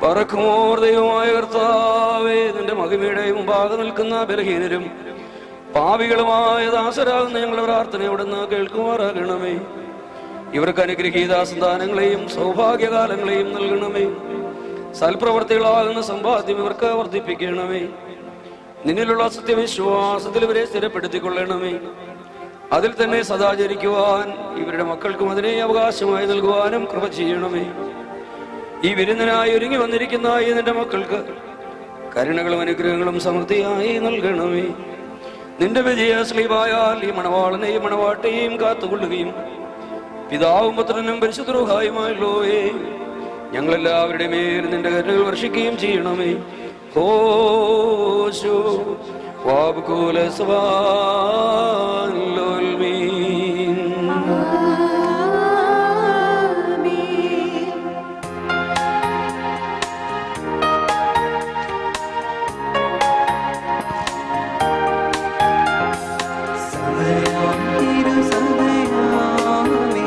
Speaker 1: പറക്കുമോർ ദൈവമായ കർത്താവേ നിന്റെ മഹിമയുടെ മുമ്പാകെ നിൽക്കുന്ന ബലഹീനരും
Speaker 6: പാവികളുമായ ദാസരാകുന്ന ഞങ്ങളുടെ പ്രാർത്ഥന അവിടുന്ന് കേൾക്കുമാറാകണമേ ഇവർക്ക് അനുഗ്രഹീത സന്താനങ്ങളെയും സൗഭാഗ്യകാലങ്ങളെയും നൽകണമേ സൽപ്രവർത്തികളാകുന്ന സമ്പാദ്യം ഇവർക്ക് വർദ്ധിപ്പിക്കണമേ നിന്നിലുള്ള സത്യവിശ്വാസത്തിൽ ഇവരെ സ്ഥിരപ്പെടുത്തിക്കൊള്ളണമേ അതിൽ തന്നെ സദാചരിക്കുവാൻ ഇവരുടെ മക്കൾക്കും അതിനെ അവകാശമായി നൽകുവാനും കൃപ ചെയ്യണമേ ഈ വിരുന്നിനായി ഒരുങ്ങി വന്നിരിക്കുന്ന ഈ നിന്റെ മക്കൾക്ക് കരുണകളും അനുഗ്രഹങ്ങളും സമൃദ്ധിയായി നൽകണമേ നിന്റെ വിജയ സ്ലീവായാൽ ഈ മണവാളനെയും മണവാട്ടെയും കാത്തുകൊള്ളുകയും പിതാവും പുത്രനും പരിശുദ്ധരുഹായുമായല്ലോവേ ഞങ്ങളെല്ലാവരുടെ മേൽ നിന്റെ കരുണകൾ വർഷിക്കുകയും ചെയ്യണമേ ഹോശോ വാബ്കൂല
Speaker 4: സമയം തിരു സമയാമേ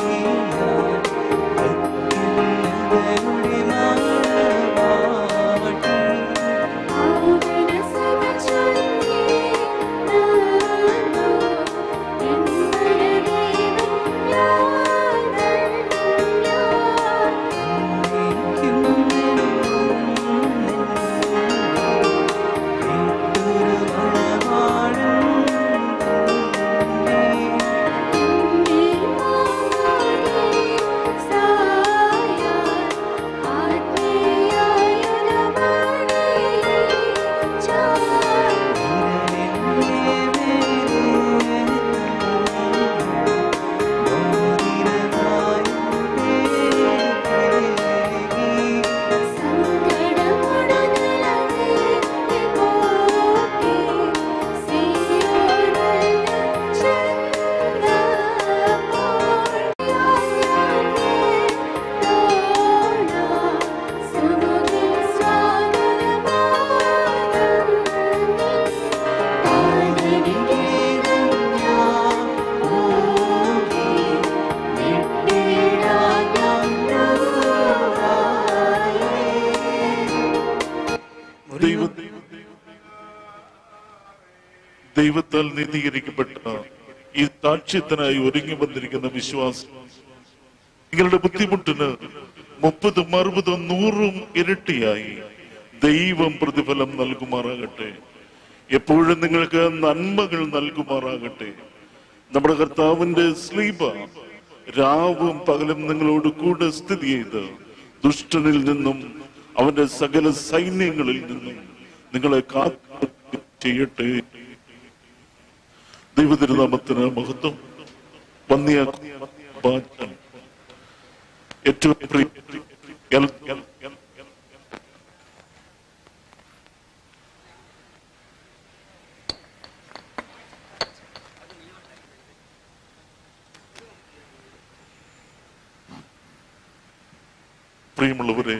Speaker 4: അത്യുന്നതരുടെ മാനവാട്ടി
Speaker 2: ദൈവ ദൈവത്താൽ നീതീകരിക്കപ്പെട്ട ഈ സാക്ഷ്യത്തിനായി ഒരുങ്ങി വന്നിരിക്കുന്ന വിശ്വാസം നിങ്ങളുടെ ബുദ്ധിമുട്ടിന് മുപ്പതും അറുപതും നൂറും ഇരട്ടിയായി ദൈവം പ്രതിഫലം നൽകുമാറാകട്ടെ എപ്പോഴും നിങ്ങൾക്ക് നന്മകൾ നൽകുമാറാകട്ടെ നമ്മുടെ കർത്താവിന്റെ സ്ലീപ രാവും പകലും നിങ്ങളോട് കൂടെ സ്ഥിതി ചെയ്ത് ദുഷ്ടനിൽ നിന്നും അവന്റെ സകല സൈന്യങ്ങളിൽ നിന്നും നിങ്ങളെ കാത്തു ചെയ്യട്ടെ ദൈവതിരുനാമത്തിന് മഹത്വം വന്നിയ ബാറ്റൻ ഏറ്റവും പ്രിയ എൽ- എൽ- എൽ- എൽ- പ്രിയമുള്ളവരെ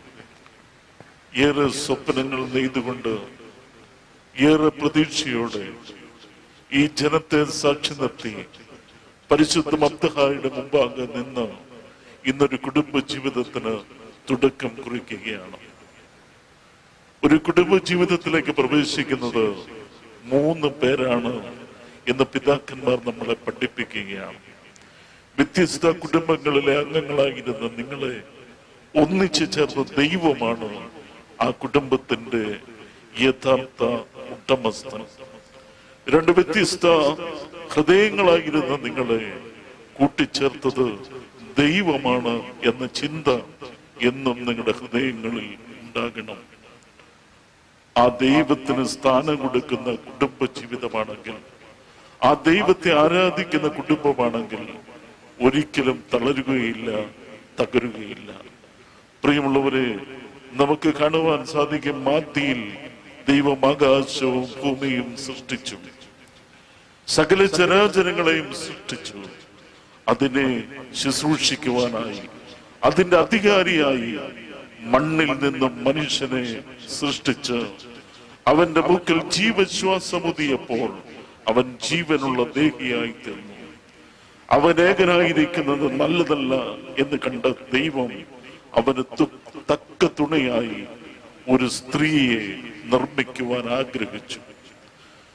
Speaker 2: ഏറെ സ്വപ്നങ്ങൾ നെയ്തുകൊണ്ട് ഏറെ പ്രതീക്ഷയോടെ ഈ ജനത്തെ സാക്ഷി നിർത്തി പരിശുദ്ധ മബ്ദഹായുടെ മുമ്പാകെ നിന്ന് ഇന്നൊരു കുടുംബ ജീവിതത്തിന് തുടക്കം കുറിക്കുകയാണ് ഒരു കുടുംബ ജീവിതത്തിലേക്ക് പ്രവേശിക്കുന്നത് മൂന്ന് പേരാണ് എന്ന് പിതാക്കന്മാർ നമ്മളെ പഠിപ്പിക്കുകയാണ് വ്യത്യസ്ത കുടുംബങ്ങളിലെ അംഗങ്ങളായിരുന്ന നിങ്ങളെ ഒന്നിച്ചു ചേർന്ന ദൈവമാണ് ആ കുടുംബത്തിന്റെ യഥാർത്ഥ ഉടമസ്ഥൻ രണ്ട് വ്യത്യസ്ത ഹൃദയങ്ങളായിരുന്ന നിങ്ങളെ കൂട്ടിച്ചേർത്തത് ദൈവമാണ് എന്ന ചിന്ത എന്നും നിങ്ങളുടെ ഹൃദയങ്ങളിൽ ഉണ്ടാകണം ആ ദൈവത്തിന് സ്ഥാനം കൊടുക്കുന്ന കുടുംബ ജീവിതമാണെങ്കിൽ ആ ദൈവത്തെ ആരാധിക്കുന്ന കുടുംബമാണെങ്കിൽ ഒരിക്കലും തളരുകയില്ല തകരുകയില്ല പ്രിയമുള്ളവരെ നമുക്ക് കാണുവാൻ സാധിക്കും മാത്തിയിൽ ദൈവം ആകാശവും ഭൂമിയും സൃഷ്ടിച്ചു സകല ചരാചരങ്ങളെയും സൃഷ്ടിച്ചു അതിനെ ശുശ്രൂഷിക്കുവാനായി അതിന്റെ അധികാരിയായി മണ്ണിൽ നിന്നും മനുഷ്യനെ സൃഷ്ടിച്ച് അവന്റെ മൂക്കിൽ ജീവശ്വാസമുതിയപ്പോൾ അവൻ ജീവനുള്ള ദേഹിയായി തീർന്നു അവൻ ഏകനായിരിക്കുന്നത് നല്ലതല്ല എന്ന് കണ്ട ദൈവം അവന് തു- തക്ക തുണയായി ഒരു സ്ത്രീയെ നിർമ്മിക്കുവാൻ ആഗ്രഹിച്ചു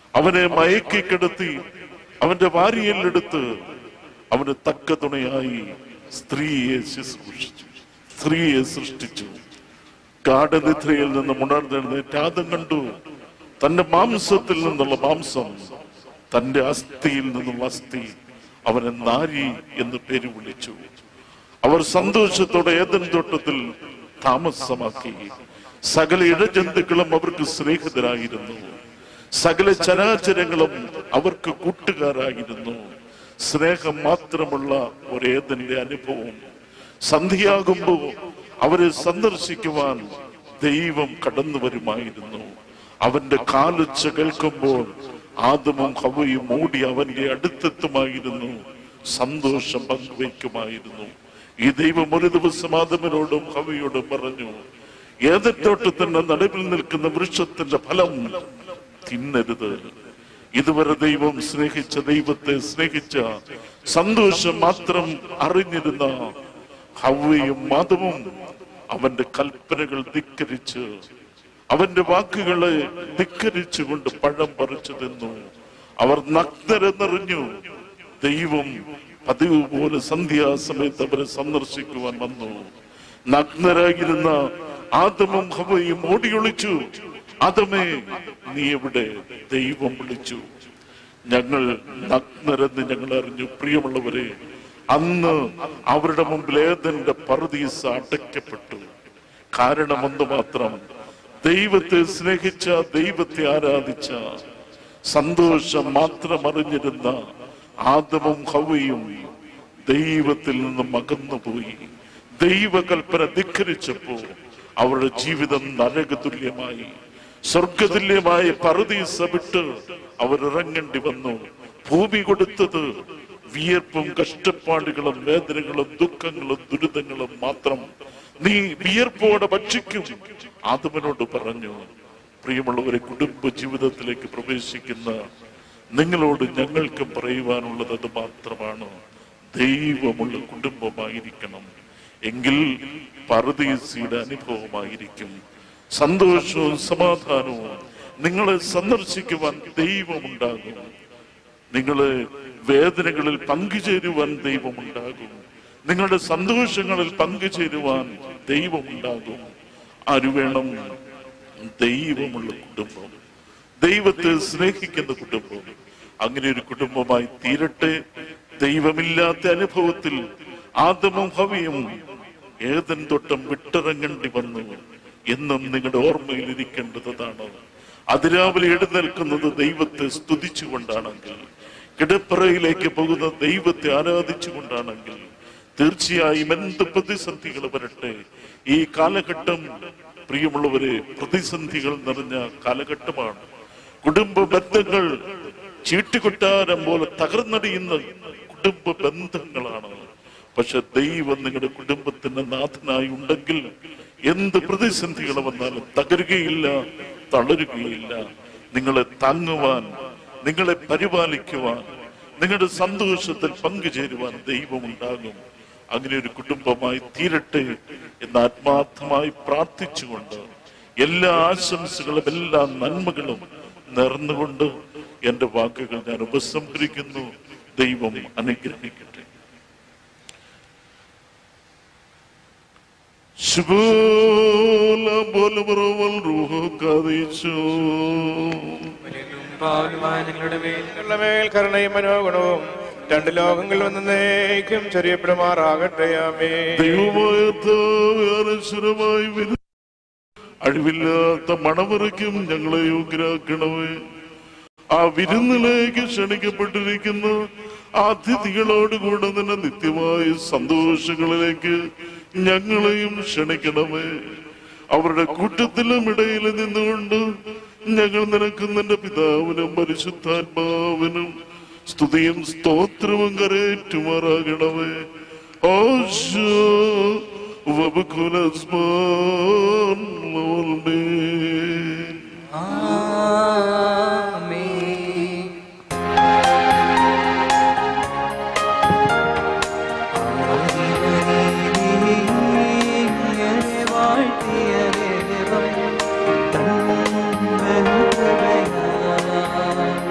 Speaker 2: അവനെ മയക്കിക്കിടത്തി അവന്റെ വാരിയെല്ലെടുത്ത് അവന് തക്ക തുണയായി സ്ത്രീയെ ശുശ്രൂഷിച്ചു സ്ത്രീയെ സൃഷ്ടിച്ചു ഗാഠനിദ്രയിൽ നിന്ന് ഉണർന്നെഴുന്നേറ്റ് ആദം കണ്ടു തന്റെ മാംസത്തിൽ നിന്നുള്ള മാംസം തന്റെ അസ്ഥിയിൽ നിന്നുള്ള അസ്ഥി അവനെ നാരി എന്ന് പേര് വിളിച്ചു അവർ സന്തോഷത്തോടെ ഏതൻ തോട്ടത്തിൽ താമസമാക്കി സകല ഇഴജന്തുക്കളും അവർക്ക് സ്നേഹിതരായിരുന്നു സകല ചരാചരങ്ങളും അവർക്ക് കൂട്ടുകാരായിരുന്നു സ്നേഹം മാത്രമുള്ള ഒരേതന്റെ അനുഭവം സന്ധ്യയാകുമ്പോ അവരെ സന്ദർശിക്കുവാൻ ദൈവം കടന്നു വരുമായിരുന്നു അവന്റെ കാലുച്ച കേൾക്കുമ്പോൾ ആദമും ഹവയും ഓടി അവന്റെ അടുത്തെത്തുമായിരുന്നു സന്തോഷം പങ്കുവയ്ക്കുമായിരുന്നു ഈ ദൈവം ഒരു ദിവസം ആദമിനോടും ഹവയോടും പറഞ്ഞു ഏതറ്റോട്ടത്തിന്റെ നടുവിൽ നിൽക്കുന്ന വൃക്ഷത്തിന്റെ ഫലം തിന്നരുത് ഇതുവരെ ദൈവം സ്നേഹിച്ച ദൈവത്തെ സ്നേഹിച്ച സന്തോഷം മാത്രം അറിഞ്ഞിരുന്ന ഹവയും മാധവും അവന്റെ കൽപ്പനകൾ ധിക്കരിച്ച് അവന്റെ വാക്കുകളെ ധിക്കരിച്ചുകൊണ്ട് പഴം പറിച്ചു തിന്നു അവർ നഗ്നരെന്നറിഞ്ഞു ദൈവം പതിവ് പോലെ സന്ധ്യാസമയത്ത് അവരെ സന്ദർശിക്കുവാൻ വന്നു നഗ്നരായിരുന്ന ആദമും ഹവയും ഓടിയൊളിച്ചു ആദമേ നീ എവിടെ ദൈവം വിളിച്ചു ഞങ്ങൾ നഗ്നരെന്ന് ഞങ്ങൾ അറിഞ്ഞു പ്രിയമുള്ളവരെ അന്ന് അവരുടെ മുമ്പിൽ ഏതെന്റെ പറുദീസ അടയ്ക്കപ്പെട്ടു കാരണം ഒന്ന് മാത്രം ദൈവത്തെ സ്നേഹിച്ച ദൈവത്തെ ആരാധിച്ച സന്തോഷം മാത്രം അറിഞ്ഞിരുന്ന ആദമും ഹവയും ദൈവത്തിൽ നിന്നും അകന്നുപോയി ദൈവകൽപ്പന ധിക്കരിച്ചപ്പോ അവരുടെ ജീവിതം നരക തുല്യമായി സ്വർഗതുല്യമായ പറുദീസ വിട്ട് അവരിറങ്ങേണ്ടി വന്നു ഭൂമി കൊടുത്തത് വിയർപ്പും കഷ്ടപ്പാടുകളും വേദനകളും ദുഃഖങ്ങളും ദുരിതങ്ങളും മാത്രം നീ വിയർപ്പോടെ ഭക്ഷിക്കും ആദമനോട് പറഞ്ഞു പ്രിയമുള്ളവരെ കുടുംബ ജീവിതത്തിലേക്ക് പ്രവേശിക്കുന്ന നിങ്ങളോട് ഞങ്ങൾക്ക് പറയുവാനുള്ളത് അത് മാത്രമാണ് ദൈവമുള്ള കുടുംബമായിരിക്കണം എങ്കിൽ പറുദീസിയുടെ അനുഭവമായിരിക്കും സന്തോഷവും സമാധാനവും നിങ്ങളെ സന്ദർശിക്കുവാൻ ദൈവമുണ്ടാകും നിങ്ങളെ വേദനകളിൽ പങ്കുചേരുവാൻ ദൈവമുണ്ടാകും നിങ്ങളുടെ സന്തോഷങ്ങളിൽ പങ്കുചേരുവാൻ ദൈവമുണ്ടാകും ആര് വേണം ദൈവമുള്ള കുടുംബം ദൈവത്തെ സ്നേഹിക്കുന്ന കുടുംബം അങ്ങനെ ഒരു കുടുംബമായി തീരട്ടെ ദൈവമില്ലാത്ത അനുഭവത്തിൽ ആദമും ഹവിയും ഏതൻ തൊട്ടം വിട്ടിറങ്ങേണ്ടി വന്നു എന്നും നിങ്ങളുടെ ഓർമ്മയിൽ ഇരിക്കേണ്ടതാണ് അതിരാവിലെ എഴുന്നേൽക്കുന്നത് ദൈവത്തെ സ്തുതിച്ചുകൊണ്ടാണെങ്കിൽ കിടപ്പറയിലേക്ക് പോകുന്ന ദൈവത്തെ ആരാധിച്ചുകൊണ്ടാണെങ്കിൽ തീർച്ചയായും എന്ത് പ്രതിസന്ധികൾ വരട്ടെ ഈ കാലഘട്ടം പ്രിയമുള്ളവരെ പ്രതിസന്ധികൾ നിറഞ്ഞ കാലഘട്ടമാണ് കുടുംബ ബന്ധങ്ങൾ ചീട്ടുകൊട്ടാരം പോലെ തകർന്നടിയുന്ന കുടുംബ ബന്ധങ്ങളാണ് പക്ഷെ ദൈവം നിങ്ങളുടെ കുടുംബത്തിന്റെ നാഥനായി ഉണ്ടെങ്കിൽ എന്ത് പ്രതിസന്ധികൾ വന്നാലും തകരുകയില്ല തളരുകയില്ല നിങ്ങളെ താങ്ങുവാൻ നിങ്ങളെ പരിപാലിക്കുവാൻ നിങ്ങളുടെ സന്തോഷത്തിൽ പങ്കുചേരുവാൻ ദൈവമുണ്ടാകും അങ്ങനെ ഒരു കുടുംബമായി തീരട്ടെ എന്ന് ആത്മാർത്ഥമായി പ്രാർത്ഥിച്ചുകൊണ്ട് എല്ലാ ആശംസകളും എല്ലാ നന്മകളും നേർന്നുകൊണ്ട് എന്റെ വാക്കുകൾ ഞാൻ ഉപസംഹരിക്കുന്നു ദൈവം അനുഗ്രഹിക്കട്ടെ ശുഭോല ബോലബറവൽ റൂഹ കാതീശോ
Speaker 3: വലിയതും പാവലുമായ നിങ്ങളുടെ മേൽ ഞങ്ങളുടെ മേൽ കരുണയും മനോഗുണവും രണ്ട് ലോകങ്ങളിൽ വന്ന് നയിക്കും ചെറിയപ്പെടുമാറാകട്ടെ ആമേ
Speaker 2: ദൈവമായ കർത്താവേ, അനശ്വരമായി വരും അഴിവില്ലാത്ത മണമറയ്ക്കും ഞങ്ങളെ യോഗ്യരാക്കണമേ ആ വിരുന്നിലേക്ക് ക്ഷണിക്കപ്പെട്ടിരിക്കുന്ന അതിഥികളോടുകൂടെ തന്നെ നിത്യമായ സന്തോഷങ്ങളിലേക്ക് ഞങ്ങളെയും ക്ഷണിക്കണമേ അവരുടെ കൂട്ടത്തിലും ഇടയിൽ നിന്നുകൊണ്ട് ഞങ്ങൾ നിനക്ക് നിന്റെ പിതാവിനും പരിശുദ്ധാത്മാവിനും സ്തുതിയും സ്തോത്രവും കരേറ്റുമാറാകണമേ ഓശോ وبكل أزمان والمين
Speaker 4: ആമേൻ ആദിമനീതിയെ വാഴ്ത്തിയ ദൈവം തൻ ബഹുകൃപയാൽ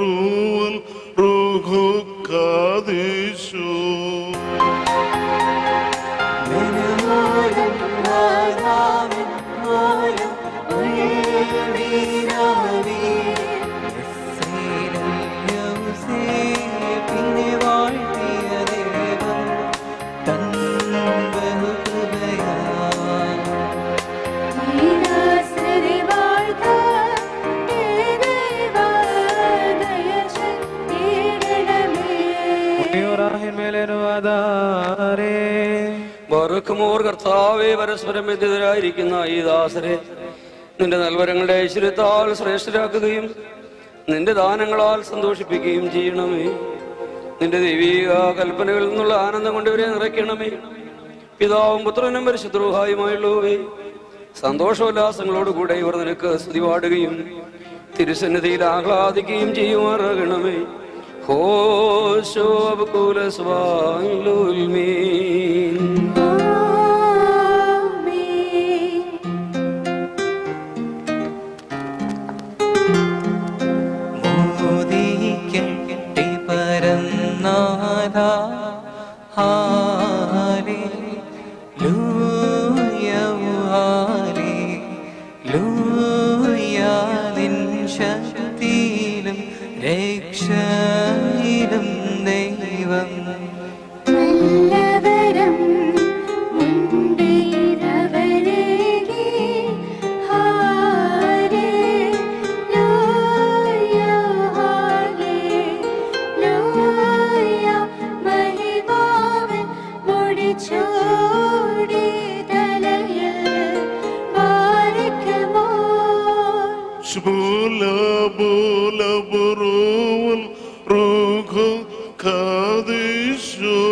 Speaker 2: ബറുവൽ റൂഹു കാദേശോ
Speaker 4: മനമോലം ആദാമൻ മോലം ഉയർവീരാമേ എസ്സേലും യൗസേ പിന്നെ വാഴ്ത്തിയ ദേവൻ തൻ ബഹുകൃപയാ
Speaker 5: നീലാശ്രതി വാഴ്ത്ത ദേവാ ദയചേരണമേ
Speaker 6: ബറുക്കുമോർ കർത്താവെ പരസ്പരം എതിരായിരിക്കുന്ന ഈ ദാസരെ നിന്റെ നൽവരങ്ങളുടെ ഐശ്വര്യത്താൽ ശ്രേഷ്ഠരാക്കുകയും നിന്റെ ദാനങ്ങളാൽ സന്തോഷിപ്പിക്കുകയും ചെയ്യണമേ നിന്റെ ദൈവീക കൽപ്പനകളിൽ നിന്നുള്ള ആനന്ദം കൊണ്ട് ഇവരെ നിറയ്ക്കണമേ പിതാവും പുത്രനും പരിശുദ്രോഹായുമായുള്ളവേ സന്തോഷോല്ലാസങ്ങളോടുകൂടെ ഇവർ നിനക്ക് സ്തുതി പാടുകയും തിരുസന്നിധിയിൽ ആഹ്ലാദിക്കുകയും ചെയ്യുമാറാകണമേ ഹോശോ അബുകൂലസ്വാലുൽമീൻ
Speaker 5: ആമേൻ
Speaker 4: മോദിക്കട്ടെ പരന്നാഥ ഹാലേ ലൂയ ഹാലേ ലൂയാലിൻ ശക്തിയിലും രക്ഷയിലും ദൈവം
Speaker 5: നല്ലവരം മുണ്ടേരവരേകി ഹാലേ ലൂയ ഹാലേ ലൂയ മഹിമാവൻ മുടിച്ചൂടി തലയിൽ പാലിക്കുമോ
Speaker 2: ശുഭൂല ബൂല ബറുവൽ റൂഹു കാദേശോ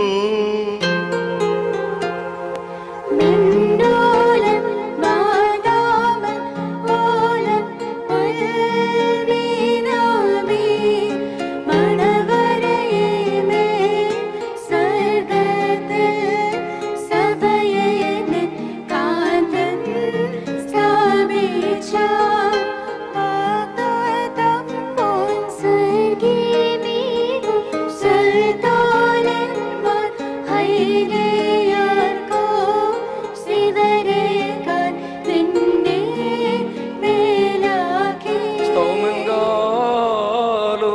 Speaker 5: മിന്നോലം മാതാമൻ ഓലം ഉൾവീനാമി മണവരയമേ സർഗത്തിൽ സഭയനെ കാന്തൻ സ്ഥാപിച്ച ആകാതം പോൻ സർഗീമീകും സുൽത്താനന്മാർ ഹൈലയാർക്കോ സിതരേക്കാൻ നിന്നെ മേലാക്കി
Speaker 6: സ്തോമങ്കാലോ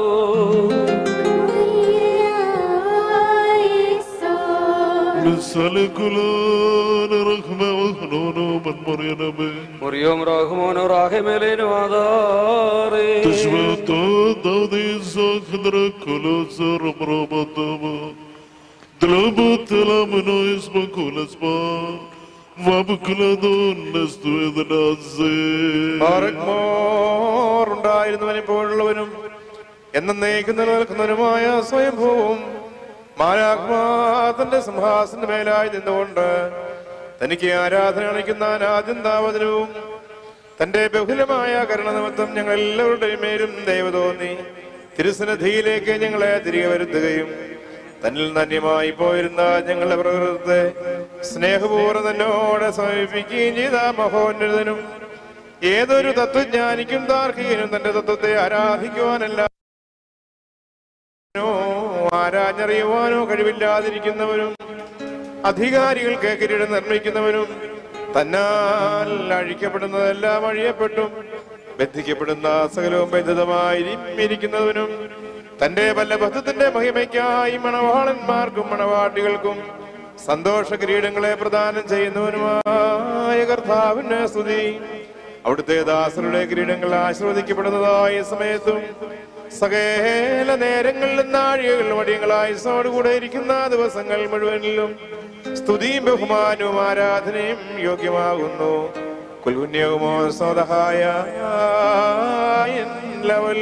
Speaker 2: സലകുലാന റഹ്മ വഹ്നോനോ മൻമറിയനമേ
Speaker 6: മുറിയോം റാഹുമോനോ റാഹിമേലേനോ ആധാരേ
Speaker 2: تشمتو دودي سخدر كلو سر مرمتما دلبو تلامنو اسم كل اسما وابكلدون نستو إذن عزيز
Speaker 3: ബാറക്മോർ ഉണ്ടായിരുന്നവൻ ഇപ്പോഴുള്ളവനും എന്നേക്കും നിലനിൽക്കുന്നവനുമായ സ്വയംഭൂവും മാരാത്മാതന്റെ സിംഹാസന മേലായി നിന്നുകൊണ്ട് തനിക്ക് ആരാധന അണിക്കുന്ന അനാദ്യന്താവതനവും തന്റെ ബഹുലമായ കരുണനിമിത്തം ഞങ്ങൾ എല്ലാവരുടെയും മേലും ദൈവ തോന്നി തിരുസന്നിധിയിലേക്ക് ഞങ്ങളെ തിരികെ വരുത്തുകയും തന്നിൽ നന്യമായി പോയിരുന്ന ഞങ്ങളുടെ പ്രകൃതത്തെ സ്നേഹപൂർവ്വം തന്നോട് സമീപിക്കുകയും ചെയ്ത മഹോന്നതനും ഏതൊരു തത്വജ്ഞാനിക്കും താർക്കികനും തന്റെ തത്വത്തെ ആരാധിക്കുവാനല്ല ആരാഞ്ഞറിയുവാനോ കഴിവില്ലാതിരിക്കുന്നവനും അധികാരികൾക്ക് കിരീടം നിർമ്മിക്കുന്നവനും തന്നാൽ അഴിക്കപ്പെടുന്നതെല്ലാം അഴിയപ്പെട്ടും ബന്ധിക്കപ്പെടുന്ന സകലവും ബന്ധിതമായി ഇരിക്കുന്നവനും തന്റെ വല്ലഭത്വത്തിന്റെ മഹിമയ്ക്കായി മണവാളന്മാർക്കും മണവാട്ടികൾക്കും സന്തോഷ കിരീടങ്ങളെ പ്രദാനം ചെയ്യുന്നവനുമായ കർത്താവിന് സ്തുതി അവിടുത്തെ ദാസരുടെ കിരീടങ്ങൾ ആശീർവദിക്കപ്പെടുന്നതായ സമയത്തും സകല നേരങ്ങളിലും നാഴികകളിലും അടിയങ്ങളായി കൂടെ ഇരിക്കുന്ന ദിവസങ്ങൾ മുഴുവനിലും സ്തുതിയും ബഹുമാനവും ആരാധനയും യോഗ്യമാകുന്നു കുൽപുണ്യവുമോ സ്വതഹായ ലവൽ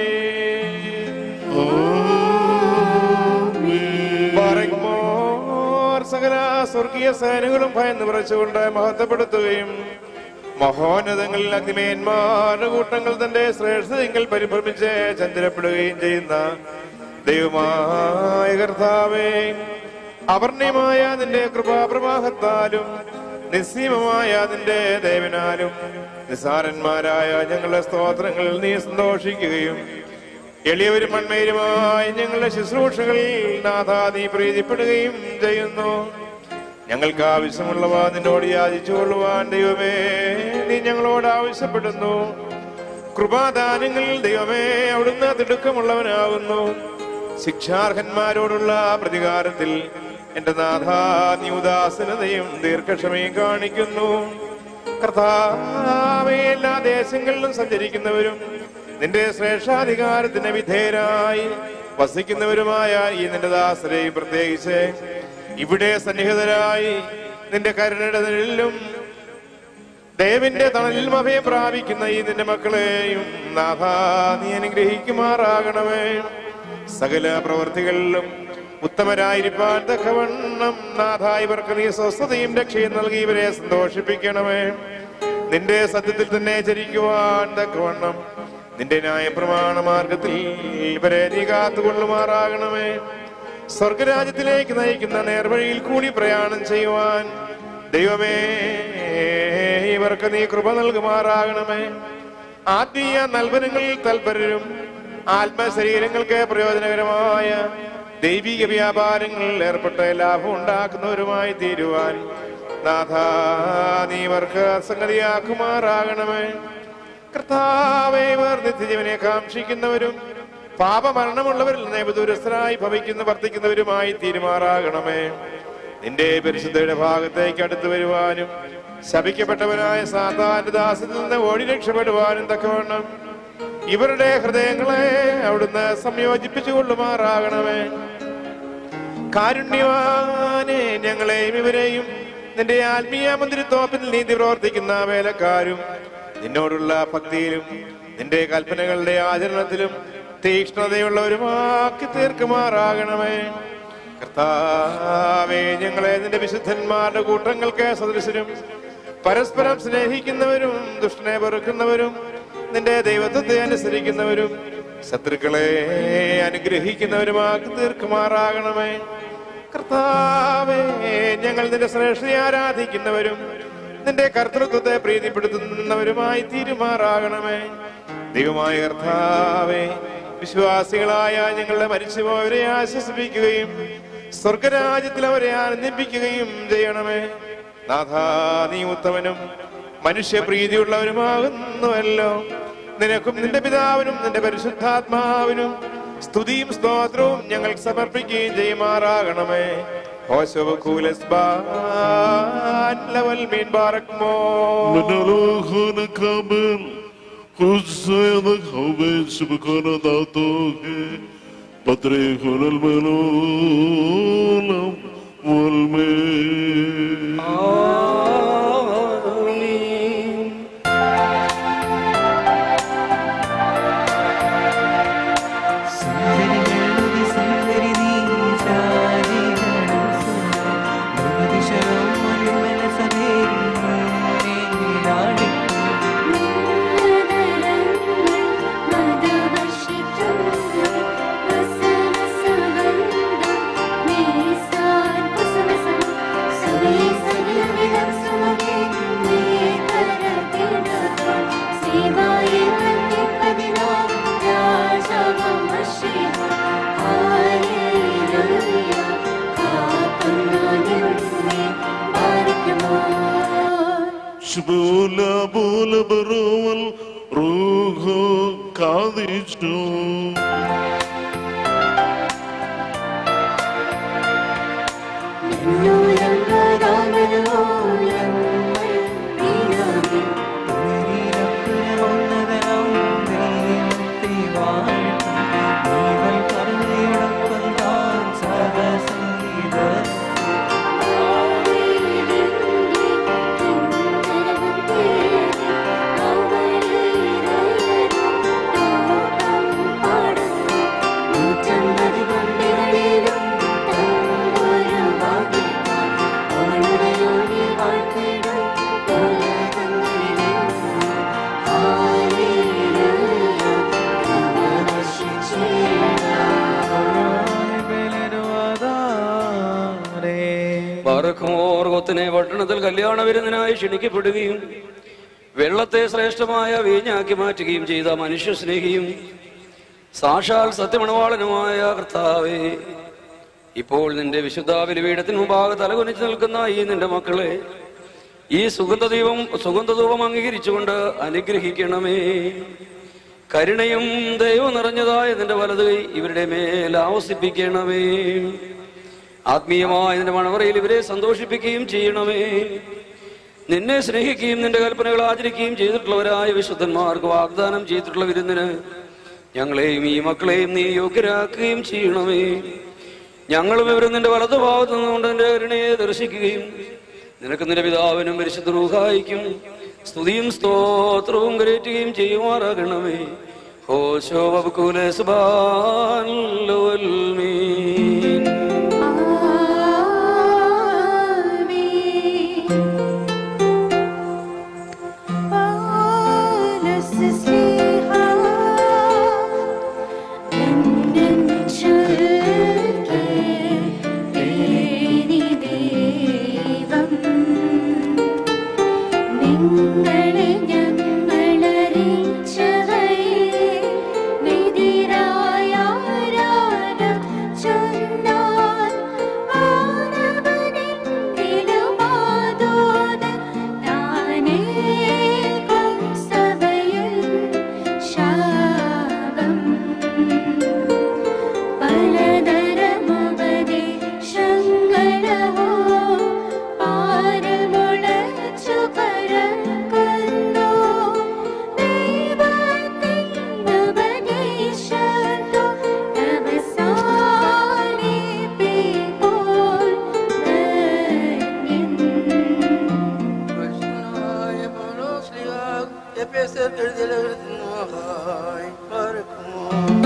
Speaker 3: സകല സ്വർഗീയ സേനകളും ഭയന്ന് വിറച്ചുകൊണ്ട് മഹത്വപ്പെടുത്തുകയും മഹോന്നതങ്ങളിൽ അഗ്നിമേന്മാരുടെ കൂട്ടങ്ങൾ തന്റെ ശ്രേഷ്ഠതയെങ്കിൽ പരിഭ്രമിച്ച് ചന്ദ്രപ്പെടുകയും ചെയ്യുന്ന ദൈവമായ കർത്താവേ അവർണ്യമായ നിന്റെ കൃപാപ്രവാഹത്താലും നിസ്സീമമായ നിന്റെ ദേവനാലും നിസാരന്മാരായ ഞങ്ങളുടെ സ്തോത്രങ്ങളിൽ നീ സന്തോഷിക്കുകയും എളിയവരും മൺമേരുമായി ഞങ്ങളുടെ ശുശ്രൂഷകളിൽ നാഥ നീ പ്രീതിപ്പെടുകയും ചെയ്യുന്നു ഞങ്ങൾക്ക് ആവശ്യമുള്ളവ നിന്നോട് യാചിച്ചുകൊള്ളുവാൻ ദൈവമേ നീ ഞങ്ങളോട് ആവശ്യപ്പെടുന്നു കൃപാദാനങ്ങളിൽ ദൈവമേ അവിടുന്ന് തിടുക്കമുള്ളവനാകുന്നു ശിക്ഷാർഹന്മാരോടുള്ള പ്രതികാരത്തിൽ എന്റെ നാഥ നീ ഉദാസനതയും ദീർഘക്ഷമയും കാണിക്കുന്നു കർത്താവേ എല്ലാ ദേശങ്ങളിലും സഞ്ചരിക്കുന്നവരും നിന്റെ ശ്രേഷ്ഠാധികാരത്തിന് വിധേയരായി വസിക്കുന്നവരുമായ ഈ നിന്റെ ദാസരെയും പ്രത്യേകിച്ച് ഇവിടെ സന്നിഹിതരായി നിന്റെ കരുണയുടെ നിഴലിലും ദേവിന്റെ തണലിൽ അഭയം പ്രാപിക്കുന്ന ഈ നിന്റെ മക്കളെയും നാഥ നീ അനുഗ്രഹിക്കുമാറാകണമേ സകല പ്രവൃത്തികളിലും ഉത്തമരായിരിക്കാൻ തക്കവണ്ണം നാഥ ഇവർക്ക് നീ സ്വസ്ഥതയും രക്ഷയും നൽകി ഇവരെ സന്തോഷിപ്പിക്കണമേ നിന്റെ സത്യത്തിൽ തന്നെ ചരിക്കുവാൻ തക്കവണ്ണം നിന്റെ ന്യായപ്രമാണ മാർഗത്തിൽ ഇവരെ നീ കാത്തുകൊള്ളുമാറാകണമേ സ്വർഗരാജ്യത്തിലേക്ക് നയിക്കുന്ന നേർവഴിയിൽ കൂടി പ്രയാണം ചെയ്യുവാൻ ദൈവമേ ഇവർക്ക് നീ കൃപ നൽകുമാറാകണമേ ആത്മീയ നൽവനങ്ങളിൽ തൽപരരും ആത്മശരീരങ്ങൾക്ക് പ്രയോജനകരമായ ദൈവിക വ്യാപാരങ്ങളിൽ ഏർപ്പെട്ട ലാഭം ഉണ്ടാക്കുന്നവരുമായി തീരുവാൻ നാഥ നീ ഇവർക്ക് സംഗതിയാക്കുമാറാകണമേ കർത്താവേ ഇവർ നിത്യജീവനെ കാക്ഷിക്കുന്നവരും പാപമരണമുള്ളവരിൽ നിന്ന് ദൂരസ്ഥരായി ഭവിക്കുന്ന വർദ്ധിക്കുന്നവരുമായി തീരുമാറാകണമേ നിന്റെ പരിശുദ്ധയുടെ ഭാഗത്തേക്ക് അടുത്തു വരുവാനും ശപിക്കപ്പെട്ടവനായ സാത്താന്റെ ദാസത്തിൽ നിന്ന് ഓടി രക്ഷപ്പെടുവാനും തക്കവണ്ണം ഇവരുടെ ഹൃദയങ്ങളെ അവിടുന്ന് സംയോജിപ്പിച്ചു കൊള്ളുമാറാകണമേ കാരുണ്യവാനെ ഞങ്ങളെയും ഇവരെയും നിന്റെ ആത്മീയ മന്ദിരത്തോപ്പിൽ നീതി പ്രവർത്തിക്കുന്ന വേലക്കാരും നിന്നോടുള്ള ഭക്തിയിലും നിന്റെ കൽപ്പനകളുടെ ആചരണത്തിലും തീക്ഷ്ണതയുള്ളവരുമാക്കി തീർക്കുമാറാകണമേ കർത്താവേ ഞങ്ങളെ നിന്റെ വിശുദ്ധന്മാരുടെ കൂട്ടങ്ങൾക്ക് സദൃശരും പരസ്പരം സ്നേഹിക്കുന്നവരും ദുഷ്ടനെ വെറുക്കുന്നവരും നിന്റെ ദൈവത്വത്തെ അനുസരിക്കുന്നവരും ശത്രുക്കളെ അനുഗ്രഹിക്കുന്നവരുമാക്കി തീർക്കുമാറാകണമേ കർത്താവേ ഞങ്ങൾ നിന്റെ ശ്രേഷ്ഠയെ ആരാധിക്കുന്നവരും നിന്റെ കർത്തൃത്വത്തെ പ്രീതിപ്പെടുത്തുന്നവരുമായി തീരുമാറാകണമേ ദൈവമായ കർത്താവേ വിശ്വാസികളായ ഞങ്ങളുടെ മരിച്ചുപോയവരെ ആശ്വസിപ്പിക്കുകയും സ്വർഗരാജ്യത്തിൽ അവരെ ആനന്ദിപ്പിക്കുകയും ചെയ്യണമേ നാഥാ നീ ഉത്തമനും മനുഷ്യപ്രീതിയുള്ളവരുമാകുന്നുവല്ലോ നിനക്കും നിന്റെ പിതാവിനും നിന്റെ പരിശുദ്ധാത്മാവിനും സ്തുതിയും സ്തോത്രവും ഞങ്ങൾ സമർപ്പിക്കുകയും ചെയ്യുമാറാകണമേ
Speaker 2: منالوخون كامل خزيضك خوبين سبكون داتوكي بطريخون المنولم والمين
Speaker 6: ആമീൻ.
Speaker 4: സുന്ദരികളുടെ സുന്ദരി നീ ജാതികളും സുന്ദരം മരുമല സഭേ
Speaker 2: شبولا بولا برول روحو قاديشو
Speaker 6: ബാറഖമോർഗത്തിനെ പട്ടണത്തിൽ കല്യാണ വിരുന്നിനായി ക്ഷണിക്കപ്പെടുകയും വെള്ളത്തെ ശ്രേഷ്ഠമായ വീഞ്ഞാക്കി മാറ്റുകയും ചെയ്ത മനുഷ്യ സ്നേഹിയും സാക്ഷാൽ സത്യമണവാളനുമായ കർത്താവേ ഇപ്പോൾ നിന്റെ വിശുദ്ധ ബലിപീഠത്തിന് മുമ്പാകെ തലകുനിച്ച് നിൽക്കുന്ന ഈ നിന്റെ മക്കളെ ഈ സുഗന്ധദീപം സുഗന്ധധൂപം അംഗീകരിച്ചുകൊണ്ട് അനുഗ്രഹിക്കണമേ കരുണയും ദൈവം നിറഞ്ഞതായ നിന്റെ വലത് കൈ ഇവരുടെ മേൽ ആവസിപ്പിക്കണമേ ആത്മീയമായ നിന്റെ മണവറയിൽ ഇവരെ സന്തോഷിപ്പിക്കുകയും ചെയ്യണമേ നിന്നെ സ്നേഹിക്കുകയും നിന്റെ കൽപ്പനകൾ ആചരിക്കുകയും ചെയ്തിട്ടുള്ളവരായ വിശുദ്ധന്മാർക്ക് വാഗ്ദാനം ചെയ്തിട്ടുള്ള വിരുന്നിന് ഞങ്ങളെയും ഈ മക്കളെയും നീ യോഗ്യരാക്കുകയും ചെയ്യണമേ ഞങ്ങളും ഇവരും നിന്റെ വലതു ഭാഗത്ത് നിന്നുകൊണ്ട് നിന്റെ കരുണയെ ദർശിക്കുകയും നിനക്ക് നിന്റെ പിതാവിനും പരിശുദ്ധ റൂഹായിക്കും സ്തുതിയും സ്തോത്രവും കരയറ്റുകയും ചെയ്യുമാറാകണമേ ഹോശോ വബുക്കുല സുബാൻ മീൻ
Speaker 5: നിങ്ങളെ ഞങ്ങളറിയിച്ചവയെ നിതിരായ ആരാധന ചൊന്നാൻ മാനവനെങ്കിലുമാതോത് താനേൽക്കും സഭയിൽ ശാപം പലതരമുപദേശങ്ങളോ പാരമുളച്ചു പരക്കുന്നു ദൈവത്തിൻ ഉപദേശത്തു അവസാനിപ്പിപ്പോൾ ധന്യൻ.
Speaker 7: പരിശുദ്ധനായ പൗലോസ്ലീഹ എഫേസ്യർക്ക് എഴുതിയ ലേഖനത്തിനുമായി പാർക്കുമോ.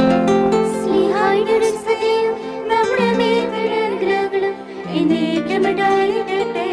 Speaker 5: സ്നേഹായുടെ ഒരു സ്തുതിയും നമ്മുടെ മേലുള്ള അനുഗ്രഹങ്ങളും എന്നേക്കുമുണ്ടായിരിക്കട്ടെ.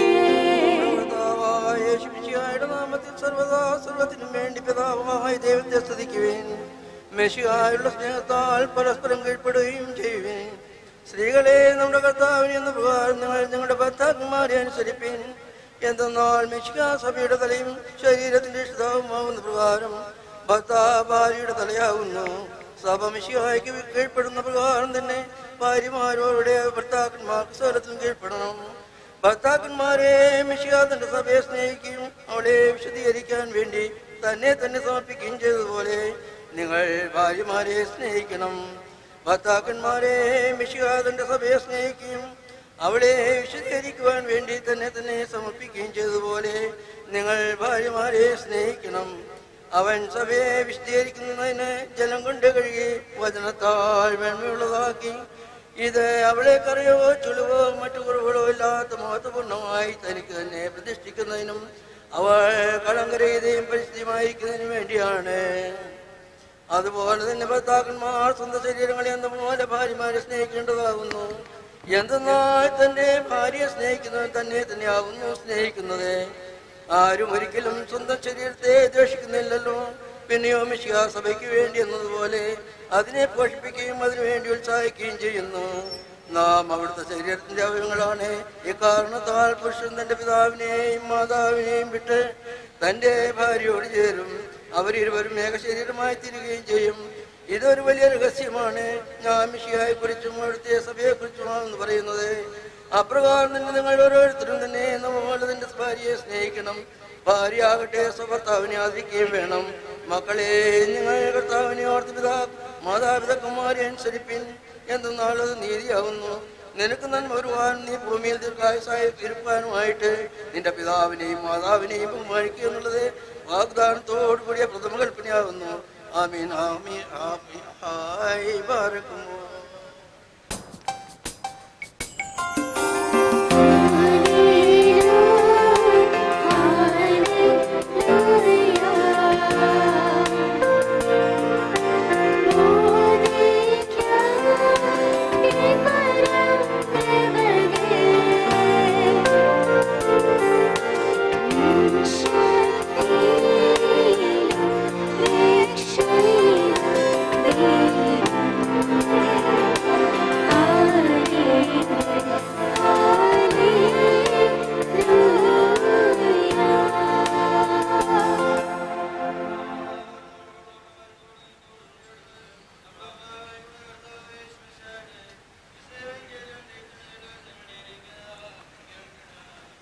Speaker 7: കർത്താവായ യേശുമിശിഹായുടെ നാമത്തിൽ സർവദാ സർവത്തിനും വേണ്ടി പിതാവുമായ ദൈവത്തെ സ്തുതിക്കുവേൻ മെഷിഹായുള്ള സ്നേഹത്താൽ പരസ്പരം കീഴ്പ്പെടുകയും ചെയ്യുവേൻ സ്ത്രീകളെ നമ്മുടെ കർത്താവിനെ എന്ന പ്രകാരം നിങ്ങൾ നിങ്ങളുടെ ഭർത്താക്കന്മാരെ അനുസരിപ്പീൻ എന്തെന്നാൽ മെഷിക സഭയുടെ തലയും ശരീരത്തിന്റെ ഇഷ്ടവുമാവുന്ന പ്രകാരം ഭർത്താവ് ഭാര്യയുടെ തലയാകുന്നു സഭ മിശിഹായ്ക്ക് കീഴ്പ്പെടുന്ന പ്രകാരം തന്നെ ഭാര്യമാരോരുടെ ഭർത്താക്കന്മാർക്ക് സ്വരത്തിലും കീഴ്പ്പെടണം ഭർത്താക്കന്മാരെ മിശിഹ തന്റെ സഭയെ സ്നേഹിക്കുകയും അവളെ വിശദീകരിക്കാൻ വേണ്ടി തന്നെ തന്നെ സമർപ്പിക്കുകയും ചെയ്തതുപോലെ നിങ്ങൾ ഭാര്യമാരെ സ്നേഹിക്കണം ഭർത്താക്കന്മാരെ മിശിഹ തന്റെ സഭയെ സ്നേഹിക്കുകയും അവളെ വിശദീകരിക്കുവാൻ വേണ്ടി തന്നെ തന്നെ സമർപ്പിക്കുകയും ചെയ്തതുപോലെ നിങ്ങൾ ഭാര്യമാരെ സ്നേഹിക്കണം അവൻ സഭയെ വിശദീകരിക്കുന്നതിന് ജലം കൊണ്ട് കഴുകി വചനത്താൽ മേന്മയുള്ളതാക്കി ഇത് അവളെ കറിയോ ചുളിവോ മറ്റു കുറവുകളോ ഇല്ലാത്ത മഹത്വപൂർണ്ണമായി തനിക്ക് തന്നെ പ്രതിഷ്ഠിക്കുന്നതിനും അവൾ കളങ്കരഹിതയും പരിസ്ഥിതിയുമായിരിക്കുന്നതിനും വേണ്ടിയാണ് അതുപോലെ തന്നെ ഭർത്താക്കന്മാർ സ്വന്തം ശരീരങ്ങളെ എന്ന പോലെ ഭാര്യമാരെ സ്നേഹിക്കേണ്ടതാകുന്നു എന്തെന്നാൽ തന്റെ ഭാര്യയെ സ്നേഹിക്കുന്നവൻ തന്നെ തന്നെയാകുന്നു സ്നേഹിക്കുന്നത് ആരും ഒരിക്കലും സ്വന്തം ശരീരത്തെ ദ്വേഷിക്കുന്നില്ലല്ലോ പിന്നെയോ മിശിഹ സഭയ്ക്ക് വേണ്ടി എന്നതുപോലെ അതിനെ പോഷിപ്പിക്കുകയും അതിനുവേണ്ടി ഉത്സാഹിക്കുകയും ചെയ്യുന്നു നാം അവിടുത്തെ ശരീരത്തിന്റെ അവയവങ്ങളാണ് ഇക്കാരണത്താൽ പുരുഷൻ തന്റെ പിതാവിനെയും മാതാവിനെയും വിട്ട് തന്റെ ഭാര്യയോട് ചേരും അവരിരുവരും ഏകശരീരമായി തീരുകയും ചെയ്യും ഇതൊരു വലിയ രഹസ്യമാണ് ഞാൻ മിഷിയായെ കുറിച്ചും അവിടുത്തെ സഭയെ കുറിച്ചുമാണെന്ന് പറയുന്നത് അപ്രകാരം തന്നെ നിങ്ങൾ ഓരോരുത്തരും തന്നെ നമ്മപോലെ തന്റെ ഭാര്യയെ സ്നേഹിക്കണം ഭാര്യ ആകട്ടെ സ്വഭർത്താവിനെ ആദരിക്കുകയും വേണം മക്കളെ നിങ്ങൾ കർത്താവിനെ ഓർത്ത് പിതാ മാതാപിതാക്കന്മാരെ അനുസരിപ്പിൻ എന്തെന്നാൽ അത് നീതിയാകുന്നു നിനക്ക് നന്മ വരുവാൻ നീ ഭൂമിയിൽ ദീർഘായുസായി ഇരുപ്പാനുമായിട്ട് നിന്റെ പിതാവിനെയും മാതാവിനെയും ബഹുമാനിക്കുക എന്നുള്ളത് വാഗ്ദാനത്തോടു കൂടിയ പ്രഥമ കൽപ്പനയാകുന്നു ആമീൻ ആമീൻ ആമീൻ ഹായ് ബാരക്കുമോ
Speaker 5: Thank you.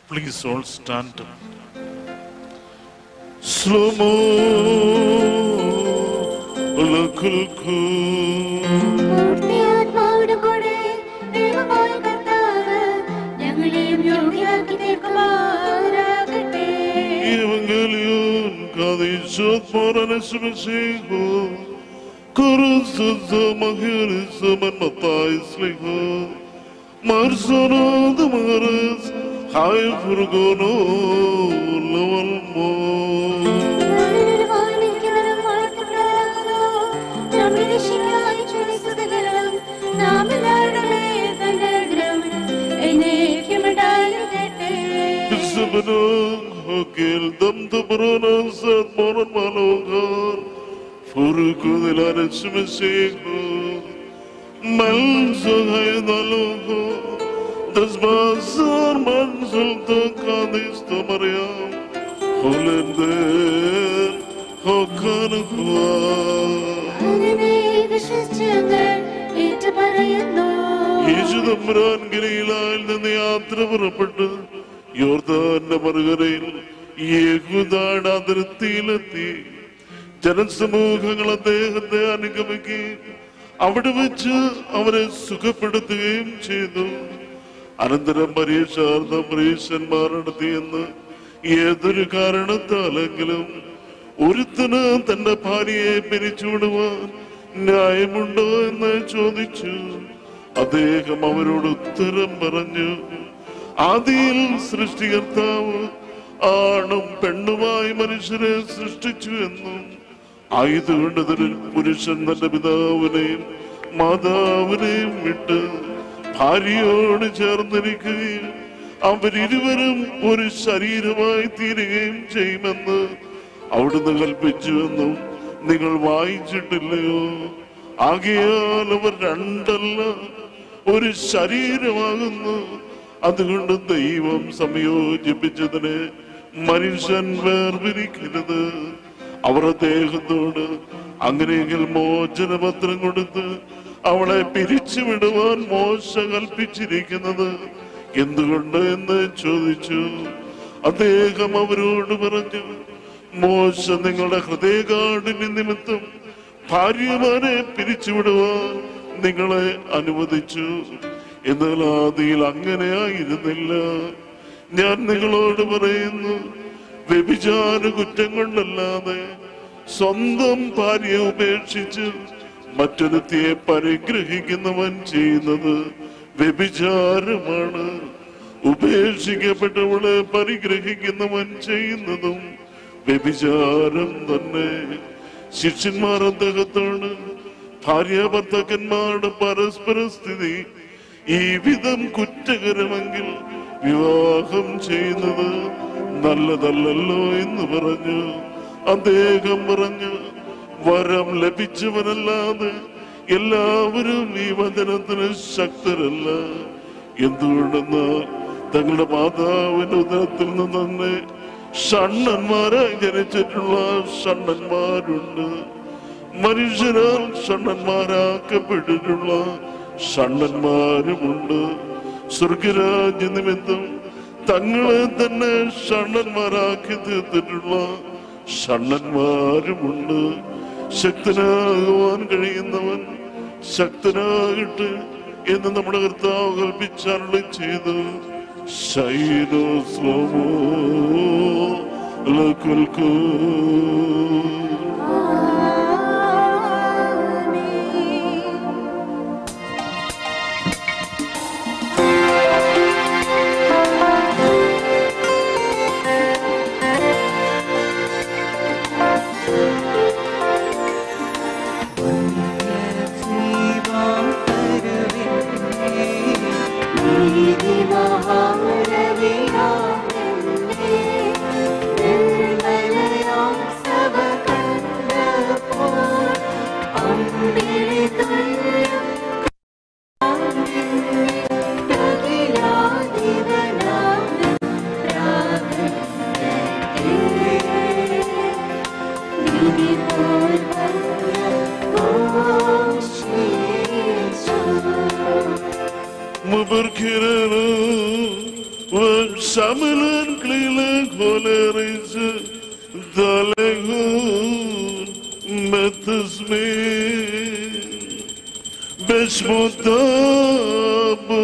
Speaker 2: Please all stand up. Slow mo, ലക്കുൽക്കൂ.
Speaker 5: പൂർത്തി ആത്മാവിടെ കൂടെ ദൈവമായ കർത്താവ് ഞങ്ങളെയും യോഗ്യരാക്കി തീർക്കുമാറാകട്ടെ
Speaker 2: Evangelion, kadishot moranesmesiho, kurusza mahiris man matais liho, marsono de mares, hay furgono lavalmo.
Speaker 5: ഞാനൊരു വാഴ്വിക്കുന്നതും വാഴ്ത്തപ്പെടാവുന്നതോ നമ്മുടെ രക്ഷയ്ക്കായി ക്ഷണിച്ചതുകളും നാം എല്ലാവരുടെ മേൽ തന്റെ അനുഗ്രഹം എന്നേക്കുമുണ്ടായിരിക്കട്ടെ.
Speaker 2: Bisabano, hokil dam de bronas at moran malogar, furgonelarensmesiho, malzo hay dalogo, desbazar manzul to kadis to mariam, holender, hokanukwa.
Speaker 5: അതിനെ വിശ്വസിച്ച് ഞങ്ങൾ ഏറ്റുപറയുന്നു.
Speaker 2: യേശു തമ്പുരാൻ ഗലീലായിൽ നിന്ന് യാത്ര പുറപ്പെട്ട് യോർദാന്റെ മറുകരയിൽ യേഹുദാട് അതിർത്തിയിലെത്തി ജനസമൂഹങ്ങൾ അദ്ദേഹത്തെ അനുഗമിക്കുകയും അവിടെ വെച്ച് അവരെ സുഖപ്പെടുത്തുകയും ചെയ്തു അനന്തരം പരീക്ഷാർത്ഥം പരീക്ഷന്മാർ നടത്തിയെന്ന് ഏതൊരു കാരണത്താലെങ്കിലും ഒരുത്തന് തന്റെ ഭാര്യയെ പിരിച്ചുവിടുവാൻ ന്യായമുണ്ടോ എന്ന് ചോദിച്ചു അദ്ദേഹം അവരോട് ഉത്തരം പറഞ്ഞു ആദിയിൽ സൃഷ്ടികർത്താവ് ആണും പെണ്ണുമായി മനുഷ്യരെ സൃഷ്ടിച്ചു എന്നും ആയതുകൊണ്ട് തന്നെ പുരുഷൻ തന്റെ പിതാവിനെയും മാതാവിനെയും വിട്ട് ഭാര്യയോട് ചേർന്നിരിക്കുകയും അവരിരുവരും ഒരു ശരീരമായി തീരുകയും ചെയ്യുമെന്ന് അവിടുന്ന് കൽപ്പിച്ചുവെന്നും നിങ്ങൾ വായിച്ചിട്ടില്ലയോ ആകയാൽ അവർ രണ്ടല്ല ഒരു ശരീരമാകുന്നു അതുകൊണ്ട് ദൈവം സംയോജിപ്പിച്ചതിനെ മനുഷ്യൻ വേർപിരിക്കരുത് അവർ അദ്ദേഹത്തോട് അങ്ങനെയെങ്കിൽ മോചനപത്രം കൊടുത്ത് അവളെ പിരിച്ചുവിടുവാൻ മോശ കൽപ്പിച്ചിരിക്കുന്നത് എന്തുകൊണ്ട് എന്ന് ചോദിച്ചു അദ്ദേഹം അവരോട് പറഞ്ഞു മോശ നിങ്ങളുടെ ഹൃദയകാഠിന്യ നിമിത്തം ഭാര്യമാരെ പിരിച്ചുവിടുവാൻ നിങ്ങളെ അനുവദിച്ചു എന്നാൽ ആദിയിൽ അങ്ങനെയായിരുന്നില്ല ഞാൻ നിങ്ങളോട് പറയുന്നു വ്യഭിചാര കുറ്റം കൊണ്ടല്ലാതെ സ്വന്തം ഭാര്യയെ ഉപേക്ഷിച്ച് മറ്റൊരുത്തിയെ പരിഗ്രഹിക്കുന്നവൻ ചെയ്യുന്നത് വ്യഭിചാരമാണ് ഉപേക്ഷിക്കപ്പെട്ടവളെ പരിഗ്രഹിക്കുന്നവൻ ചെയ്യുന്നതും വ്യഭിചാരം തന്നെ ശിഷ്യന്മാർ അദ്ദേഹത്തോട് ഭാര്യ ഭർത്താക്കന്മാരുടെ പരസ്പര സ്ഥിതി ഈ വിധം കുറ്റകരമെങ്കിൽ വിവാഹം ചെയ്യുന്നത് നല്ലതല്ലല്ലോ എന്ന് പറഞ്ഞു അദ്ദേഹം പറഞ്ഞു വരം ലഭിച്ചവനല്ലാതെ എല്ലാവരും ഈ വചനത്തിന് ശക്തരല്ല എന്തുകൊണ്ടെന്ന് തങ്ങളുടെ മാതാവിന്റെ ഉദരത്തിൽ നിന്ന് തന്നെ ഷണ്ണന്മാരായി ജനിച്ചിട്ടുള്ള ഷണ്ണന്മാരുണ്ട് മനുഷ്യരാൽ ഷണ്ണന്മാരാക്കപ്പെട്ടിട്ടുള്ള ഷണ്ണന്മാരുമുണ്ട് സ്വർഗരാജ്യ നിമിത്തം തങ്ങളെ തന്നെ ഷണ്ണന്മാരാക്കി തീർത്തിട്ടുള്ള ഷണ്ണന്മാരുമുണ്ട് ശക്തനാകുവാൻ കഴിയുന്നവൻ ശക്തനാകട്ടെ എന്ന് നമ്മുടെ കർത്താവ് കൽപ്പിച്ചരുളി ചെയ്ത് ശൈലോ സ്ലോമോ ലക്കുൽക്കൂ
Speaker 4: ശ്രീവാം കരവിന്നേ
Speaker 5: നീതി മഹാരവിയാം എന്നെ നിർമ്മലയാം സഭ കണ്ടപ്പോൾ അമ്പിളി തുല്യം അഖിലാധിപനാം
Speaker 2: ശമലൻ ക്ലീല കൊലറിച്ച് തലകൂൻ മെത്തസ്മേ ബശ്മുത്താബു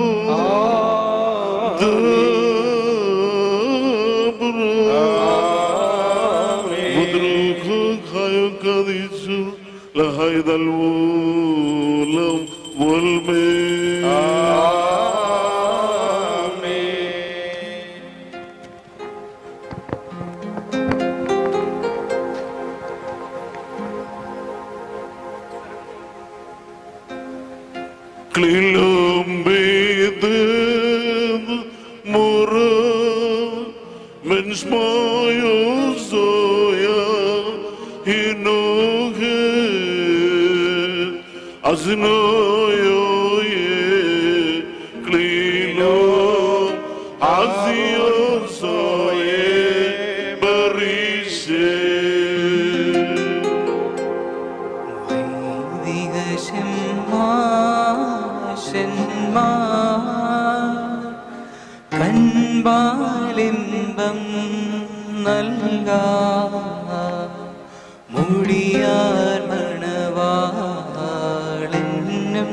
Speaker 2: مدروك خيك ديسو لهيدا الولم والمين كلهم بيض مرة من سمايا زويا هنوه أزنايا كليلهم عزيا زويا بريشي
Speaker 4: കൺപാലിംബം നൽകാ മുടിയാർ മണവാളെന്നും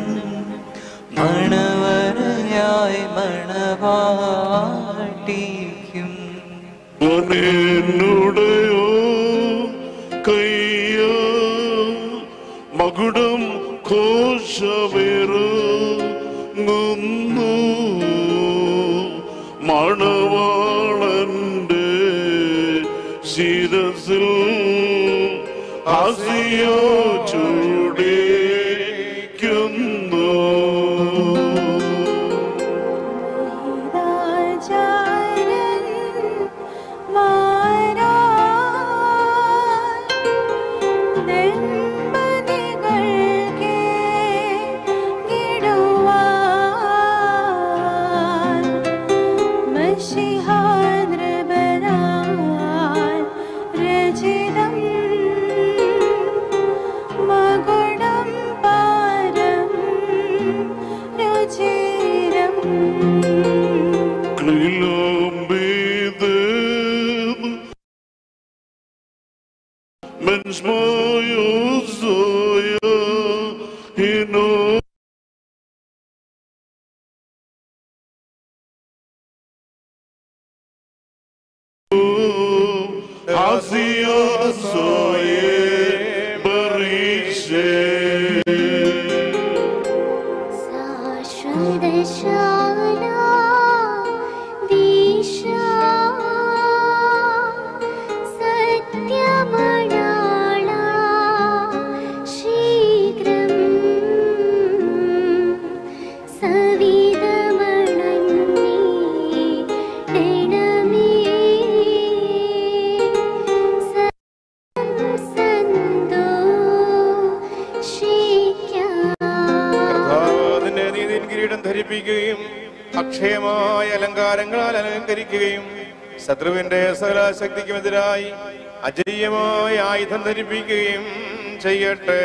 Speaker 4: മണവരയായി മണവാട്ടിക്കും
Speaker 2: എന്നോടയോ കയ്യ മകുടം കോശവേറുന്നു മണവാളന്റെ ശിരസിൽ ഹസിയോ ചൂടിക്കുന്നു
Speaker 5: രാജാരൻ മാരാ ദമ്പതികൾക്ക് കിടുവാൻ മഷിഹാദ്രബരാൻ രചിതം മകുടം പാരം രുചിരം
Speaker 2: Mens mojo zoja hino Azia soye barishe
Speaker 5: ശാശ്വതശാല ദീശ സത്യമണാള ശീഘ്രം സവിതമണന്നി ണമേ സന്തോഷിക്കാം
Speaker 3: നിന്റെ നീതിൻ കിരീടം ധരിപ്പിക്കുകയും അക്ഷയമായ അലങ്കാരങ്ങളാൽ അലങ്കരിക്കുകയും ശത്രുവിന്റെ സകല ശക്തിക്കുമെതിരായി അജയ്യമായ ആയുധം ധരിപ്പിക്കുകയും ചെയ്യട്ടെ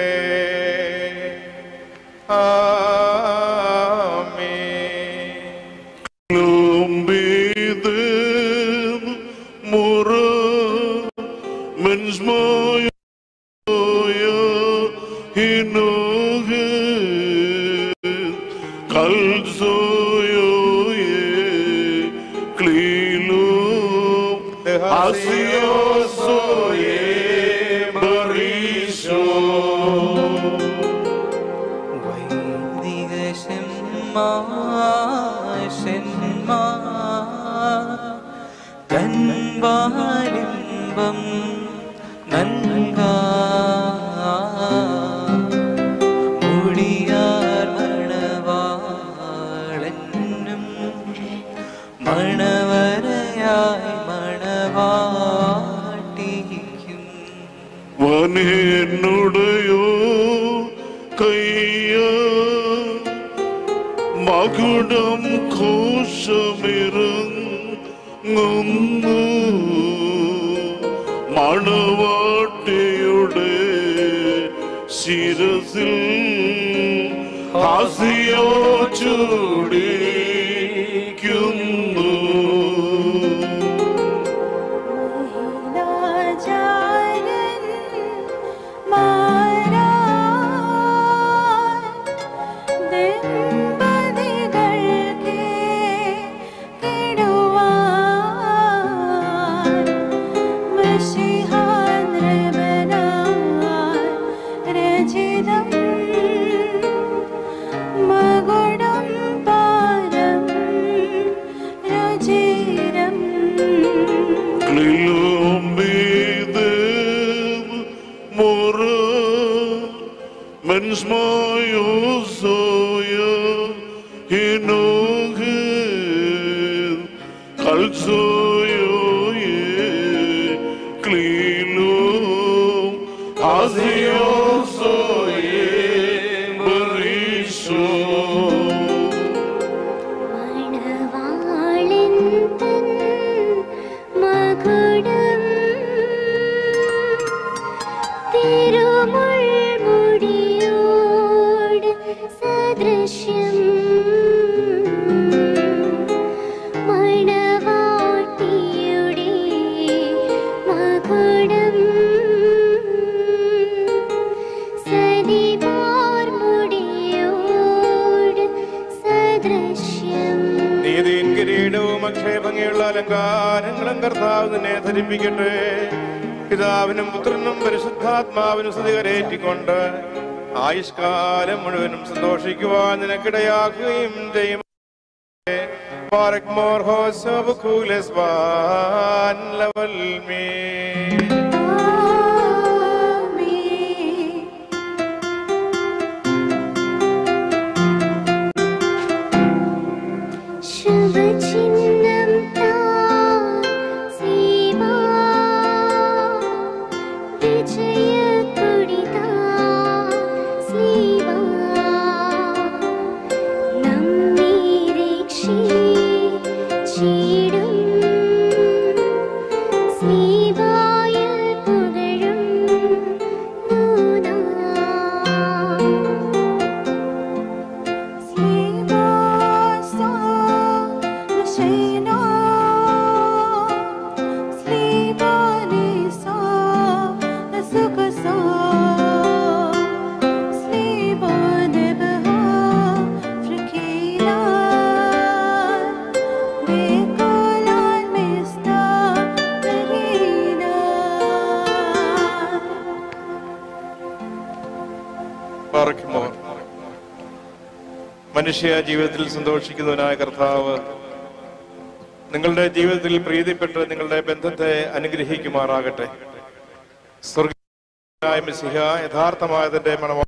Speaker 3: ആമേൻ
Speaker 2: Lombiden mora mens moja hinoge kalzoyo ye klilo asioso ye barisho
Speaker 4: കൻവാലിംബം നൽകാ മുടിയാർ മണവാളെന്നും മണവരയായി മണവാട്ടിക്കും
Speaker 2: വനേന്നുടയോ കയ്യ മകുടം കോശമിറങ്ങുന്നു മണവാട്ടിയുടെ ശിരസിൽ ഹാസ്യോ ചൂടിക്കുന്നു Shmoyosoya Hinohed Kalzoyoye Klilo Aziosoye Barisho
Speaker 5: മണവാളൻ തൻ മകുടം തിരുമുൾമുടിയോട് സദൃശ്യം മണവാട്ടിയുടെ മകുടം സതിമാർമുടിയോട് സദൃശ്യം
Speaker 3: നീതിയും കിരീടവും അക്ഷേഭംഗിയുള്ള അലങ്കാരങ്ങളും കർത്താവ് നിന്നെ ധരിപ്പിക്കട്ടെ പിതാവിനും പുത്രനും പരിശുദ്ധാത്മാവിനും സ്തുതി കരേറ്റിക്കൊണ്ട് ആയുഷ്കാലം മുഴുവനും സന്തോഷിക്കുവാൻ നിനക്കിടയാക്കുകയും ചെയ്യും Barak mor hosab kules van level me.
Speaker 5: ശുഭചിഹ്നം താൻ സീമാ വിജയക്കൊടി താൻ സ്ലീവാ നമ്മെ രക്ഷിച്ചിടും സ്ലീവായിൽ പുകഴും നൂനാ
Speaker 3: Barak mor. മനുഷ്യ ജീവിതത്തിൽ സന്തോഷിക്കുന്നവനായ കർത്താവ് നിങ്ങളുടെ ജീവിതത്തിൽ പ്രീതിപ്പെട്ട് നിങ്ങളുടെ ബന്ധത്തെ അനുഗ്രഹിക്കുമാറാകട്ടെ സ്വർഗീയ മിസിഹ യഥാർത്ഥമായ തന്റെ മണവാ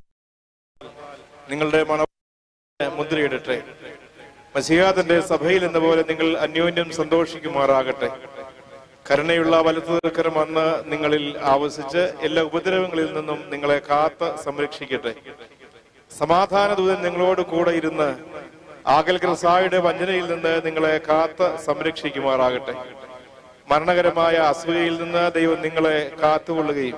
Speaker 3: നിങ്ങളുടെ മണ മുദ്രയിടട്ടെ മസിഹ തന്റെ സഭയിൽ എന്ന പോലെ നിങ്ങൾ അന്യോന്യം സന്തോഷിക്കുമാറാകട്ടെ കരുണയുള്ള വലത്തു തീർക്കരം വന്ന് നിങ്ങളിൽ ആവസിച്ച് എല്ലാ ഉപദ്രവങ്ങളിൽ നിന്നും നിങ്ങളെ കാത്ത് സംരക്ഷിക്കട്ടെ സമാധാന ദൂതൻ നിങ്ങളോട് കൂടെ ഇരുന്ന് ആകൽ ക്രിസായുടെ വഞ്ചനയിൽ നിന്ന് നിങ്ങളെ കാത്ത് സംരക്ഷിക്കുമാറാകട്ടെ മരണകരമായ അസൂയയിൽ നിന്ന് ദൈവം നിങ്ങളെ കാത്തുകൊള്ളുകയും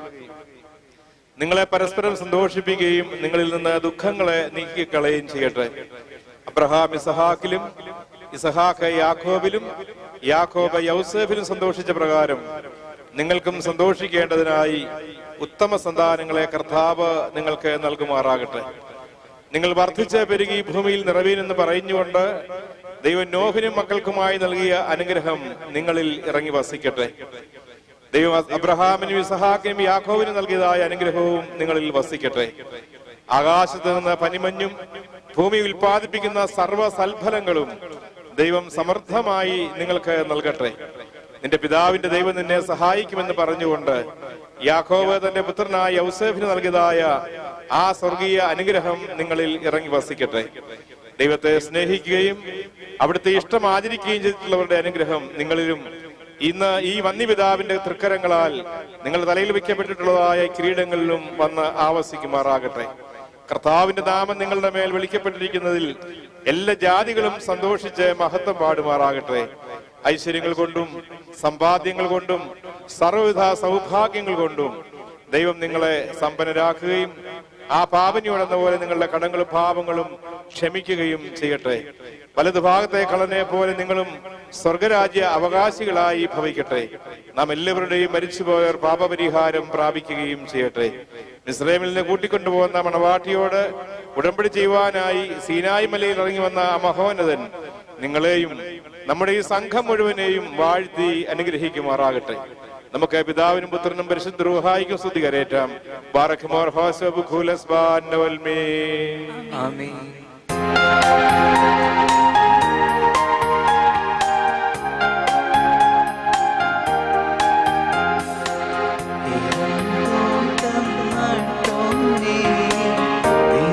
Speaker 3: നിങ്ങളെ പരസ്പരം സന്തോഷിപ്പിക്കുകയും നിങ്ങളിൽ നിന്ന് ദുഃഖങ്ങളെ നീക്കിക്കളയുകയും ചെയ്യട്ടെ അബ്രഹാം ഇസഹാക്കിലും ഇസഹാക്ക് യാക്കോബിലും യാക്കോബ് യൗസേഫിലും സന്തോഷിച്ച പ്രകാരം നിങ്ങൾക്കും സന്തോഷിക്കേണ്ടതിനായി ഉത്തമ സന്താനങ്ങളെ കർത്താവ് നിങ്ങൾക്ക് നൽകുമാറാകട്ടെ നിങ്ങൾ വർദ്ധിച്ച് പെരുകി ഭൂമിയിൽ നിറവീനെന്ന് പറഞ്ഞുകൊണ്ട് ദൈവം നോഹിനും മക്കൾക്കുമായി നൽകിയ അനുഗ്രഹം നിങ്ങളിൽ ഇറങ്ങി വസിക്കട്ടെ ദൈവം അബ്രഹാമിനും ഇസഹാക്കിനും യാക്കോവിനും നൽകിയതായ അനുഗ്രഹവും നിങ്ങളിൽ വസിക്കട്ടെ ആകാശത്ത് നിന്ന് പനിമഞ്ഞും ഭൂമി ഉൽപ്പാദിപ്പിക്കുന്ന സർവ്വ സൽഫലങ്ങളും ദൈവം സമർത്ഥമായി നിങ്ങൾക്ക് നൽകട്ടെ നിന്റെ പിതാവിന്റെ ദൈവം നിന്നെ സഹായിക്കുമെന്ന് പറഞ്ഞുകൊണ്ട് യാക്കോവ് തന്റെ പുത്രനായ യൗസേഫിന് നൽകിയതായ ആ സ്വർഗീയ അനുഗ്രഹം നിങ്ങളിൽ ഇറങ്ങി വസിക്കട്ടെ ദൈവത്തെ സ്നേഹിക്കുകയും അവിടുത്തെ ഇഷ്ടം ആചരിക്കുകയും ചെയ്തിട്ടുള്ളവരുടെ അനുഗ്രഹം നിങ്ങളിലും ഇന്ന് ഈ വന്യപിതാവിന്റെ തൃക്കരങ്ങളാൽ നിങ്ങളുടെ തലയിൽ വെക്കപ്പെട്ടിട്ടുള്ളതായ കിരീടങ്ങളിലും വന്ന് ആവസിക്കുമാറാകട്ടെ കർത്താവിന്റെ നാമം നിങ്ങളുടെ മേൽ വിളിക്കപ്പെട്ടിരിക്കുന്നതിൽ എല്ലാ ജാതികളും സന്തോഷിച്ച് മഹത്വം പാടുമാറാകട്ടെ ഐശ്വര്യങ്ങൾ കൊണ്ടും സമ്പാദ്യങ്ങൾ കൊണ്ടും സർവ്വവിധ സൗഭാഗ്യങ്ങൾ കൊണ്ടും ദൈവം നിങ്ങളെ സമ്പന്നരാക്കുകയും ആ പാപനിയോടെന്ന പോലെ നിങ്ങളുടെ കടങ്ങളും പാപങ്ങളും ക്ഷമിക്കുകയും ചെയ്യട്ടെ വലതു ഭാഗത്തെ കളനെ പോലെ നിങ്ങളും സ്വർഗരാജ്യ അവകാശികളായി ഭവിക്കട്ടെ നാം എല്ലാവരുടെയും മരിച്ചുപോയവർ പാപപരിഹാരം പ്രാപിക്കുകയും ചെയ്യട്ടെ ഇസ്രേമിൽ നിന്ന് കൂട്ടിക്കൊണ്ടുപോകുന്ന മണവാട്ടിയോട് ഉടമ്പടി ചെയ്യുവാനായി സീനായി മലയിൽ ഇറങ്ങി വന്ന ആ മഹോന്നതൻ നിങ്ങളെയും നമ്മുടെ ഈ സംഘം മുഴുവനെയും വാഴ്ത്തി അനുഗ്രഹിക്കുമാറാകട്ടെ നമുക്ക് പിതാവിനും പുത്രനും പരിശുദ്ധ റൂഹായിക്കും സ്തുതി കരേറ്റാം ബാറഖ്മോർ ഹോസബ് ഖുലസ് ബാൻ നവൽമേ
Speaker 4: ആമേൻ ോട്ടം നട്ടോന്നേ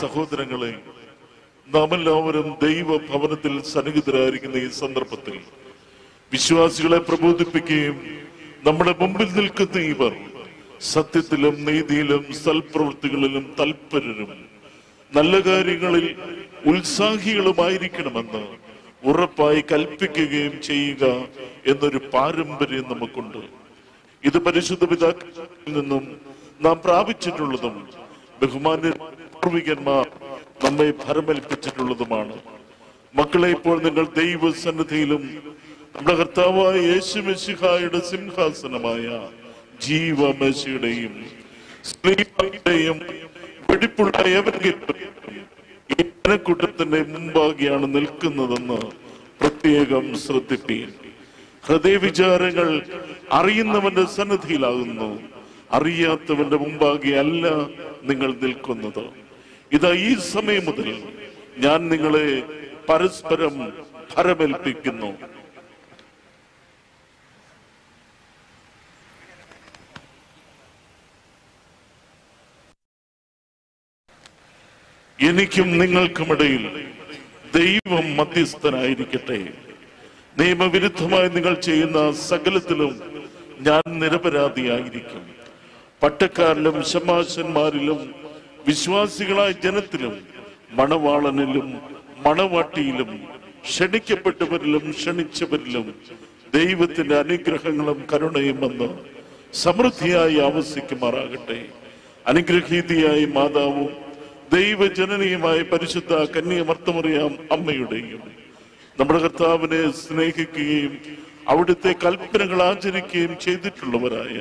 Speaker 2: സഹോദരങ്ങളെ നാം എല്ലാവരും ദൈവ ഭവനത്തിൽ സന്നിഹിതരായിരിക്കുന്ന ഈ സന്ദർഭത്തിൽ വിശ്വാസികളെ പ്രബോധിപ്പിക്കുകയും നമ്മുടെ മുമ്പിൽ നിൽക്കുന്ന ഇവർ സത്യത്തിലും നീതിയിലും സൽപ്രവൃത്തികളിലും തൽപരരും നല്ല കാര്യങ്ങളിൽ ഉത്സാഹികളുമായിരിക്കണമെന്ന് ഉറപ്പായി കൽപ്പിക്കുകയും ചെയ്യുക എന്നൊരു പാരമ്പര്യം നമുക്കുണ്ട് ഇത് പരിശുദ്ധ പിതാക്കളിൽ നിന്നും നാം പ്രാപിച്ചിട്ടുള്ളതും ബഹുമാന്യ പൂർവികന്മാർ നമ്മെ ഭരമേൽപ്പിച്ചിട്ടുള്ളതുമാണ് മക്കളെ ഇപ്പോൾ നിങ്ങൾ ദൈവസന്നിധിയിലും നമ്മുടെ കർത്താവായ യേശുമെശിഹായുടെ സിംഹാസനമായ ജീവമശിയുടെയും സ്ത്രീകളുടെയും വെടിപ്പുള്ള ഏവരെങ്കിലും ഈ ജനക്കൂട്ടത്തിന്റെ മുമ്പാകെയാണ് നിൽക്കുന്നതെന്ന് പ്രത്യേകം ശ്രദ്ധിപ്പീൻ ഹൃദയവിചാരങ്ങൾ അറിയുന്നവന്റെ സന്നിധിയിലാകുന്നു അറിയാത്തവന്റെ മുമ്പാകെ അല്ല നിങ്ങൾ നിൽക്കുന്നത് ഇതാ ഈ സമയം മുതൽ ഞാൻ നിങ്ങളെ പരസ്പരം ഭരമേൽപ്പിക്കുന്നു എനിക്കും നിങ്ങൾക്കുമിടയിൽ ദൈവം മധ്യസ്ഥനായിരിക്കട്ടെ നിയമവിരുദ്ധമായി നിങ്ങൾ ചെയ്യുന്ന സകലത്തിലും ഞാൻ നിരപരാധിയായിരിക്കും പട്ടക്കാരിലും ശമാശന്മാരിലും വിശ്വാസികളായ ജനത്തിലും മണവാളനിലും മണവാട്ടിയിലും ക്ഷണിക്കപ്പെട്ടവരിലും ക്ഷണിച്ചവരിലും ദൈവത്തിന്റെ അനുഗ്രഹങ്ങളും കരുണയും വന്ന് സമൃദ്ധിയായി ആവസിക്കുമാറാകട്ടെ അനുഗ്രഹീതിയായി മാതാവും ദൈവജനനിയുമായ പരിശുദ്ധ കന്യമർത്തമറിയാം അമ്മയുടെയും നമ്മുടെ കർത്താവിനെ സ്നേഹിക്കുകയും അവിടുത്തെ കൽപ്പനകൾ ആചരിക്കുകയും ചെയ്തിട്ടുള്ളവരായ